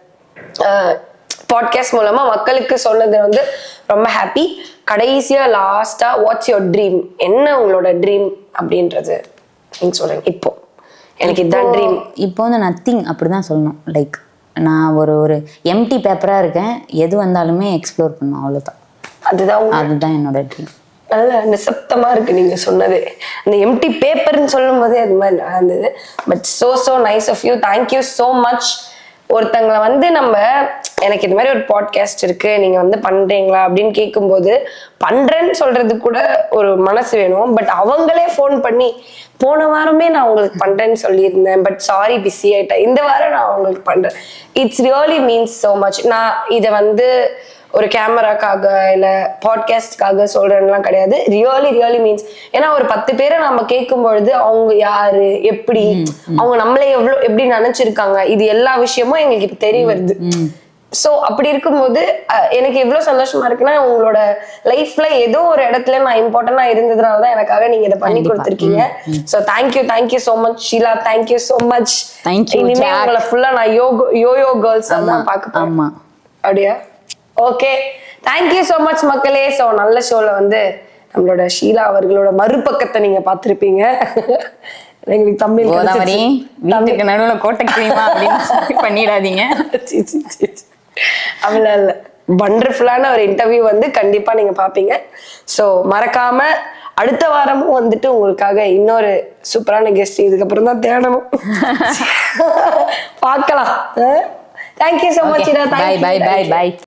பாட்காஸ்ட் மூலமா மக்களுக்கு சொன்னது வந்து ரொம்ப ஹாப்பி கடைசியா லாஸ்டா வாட்ஸ் யுவர் ட்ரீம் என்ன உங்களோட ட்ரீம் அப்படின்றது நீங்க சொல்லுங்க இப்போ எனக்கு இதுதான் ட்ரீம் இப்போ வந்து நத்திங் அப்படிதான் சொல்லணும் லைக் நான் ஒரு ஒரு எம்டி பேப்பரா இருக்கேன் எது வந்தாலுமே எக்ஸ்ப்ளோர் பண்ணும் அவ்வளவுதான் அதுதான் உங்க- அதுதான் என்னோட ட்ரீம் நல்ல நிசப்தமா இருக்கு நீங்க சொன்னது அந்த எம்டி பேப்பர்னு சொல்லும் போதே அது மாதிரி நல்லா இருந்தது but so so nice of you thank you so much ஒருத்தங்களை வந்து நம்ம எனக்கு இது மாதிரி ஒரு பாட்காஸ்ட் இருக்கு நீங்க வந்து பண்றீங்களா அப்படின்னு கேட்கும்போது பண்றேன்னு சொல்றது கூட ஒரு மனசு வேணும் பட் அவங்களே ஃபோன் பண்ணி போன வாரமே நான் உங்களுக்கு பண்றேன்னு சொல்லியிருந்தேன் பட் சாரி பிஸி ஆயிட்டேன் இந்த வாரம் நான் உங்களுக்கு பண்றேன் it's really means so much நான் இதை வந்து ஒரு கேமராக்காக இல்ல பாட்காஸ்ட்காக சொல்றேன்லாம் கிடையாது ரியலி ரியலி மீன்ஸ் ஏன்னா ஒரு பத்து பேரை நம்ம கேட்கும் பொழுது அவங்க யாரு எப்படி அவங்க நம்மளே எவ்வளவு எப்படி நினைச்சிருக்காங்க இது எல்லா விஷயமும் எங்களுக்கு இப்ப தெரிய வருது சோ அப்படி இருக்கும்போது அஹ், எனக்கு எவ்வளவு சந்தோஷமா இருக்குன்னா உங்களோட லைஃப்ல ஏதோ ஒரு இடத்துல நான் இம்பார்ட்டன்டா இருந்ததுனால தான் எனக்காக நீங்க இதை பண்ணி கொடுத்துருக்கீங்க so thank you thank you so much Sheela thank you so much Thank you, இனிமே Jack. உங்களை ஃபுல்லா நான் யோகோ யோயோ கேர்ள்ஸ் தான் பார்க்க போறேன் ஆமா அப்படியா ஓகே தேங்க்யூ ஸோ மச் மக்களே ஸோ நல்ல ஷோல வந்து நம்மளோட ஷீலா அவர்களோட மறுபக்கத்தை நீங்க பார்த்திருப்பீங்க எங்களுக்கு தமிழ் கோதாவரி வீட்டுக்கு நடுவுல கோட்டை கிரீமா அப்படின்னு சொல்லி பண்ணிடாதீங்க அவ்வளோ இல்ல வண்டர்ஃபுல்லான ஒரு இன்டர்வியூ வந்து கண்டிப்பா நீங்க பாப்பீங்க ஸோ மறக்காம அடுத்த வாரமும் வந்துட்டு உங்களுக்காக இன்னொரு சூப்பரான கெஸ்ட் இதுக்கப்புறம் தான் தேடணும் பார்க்கலாம் thank you so much bye bye bye பாய்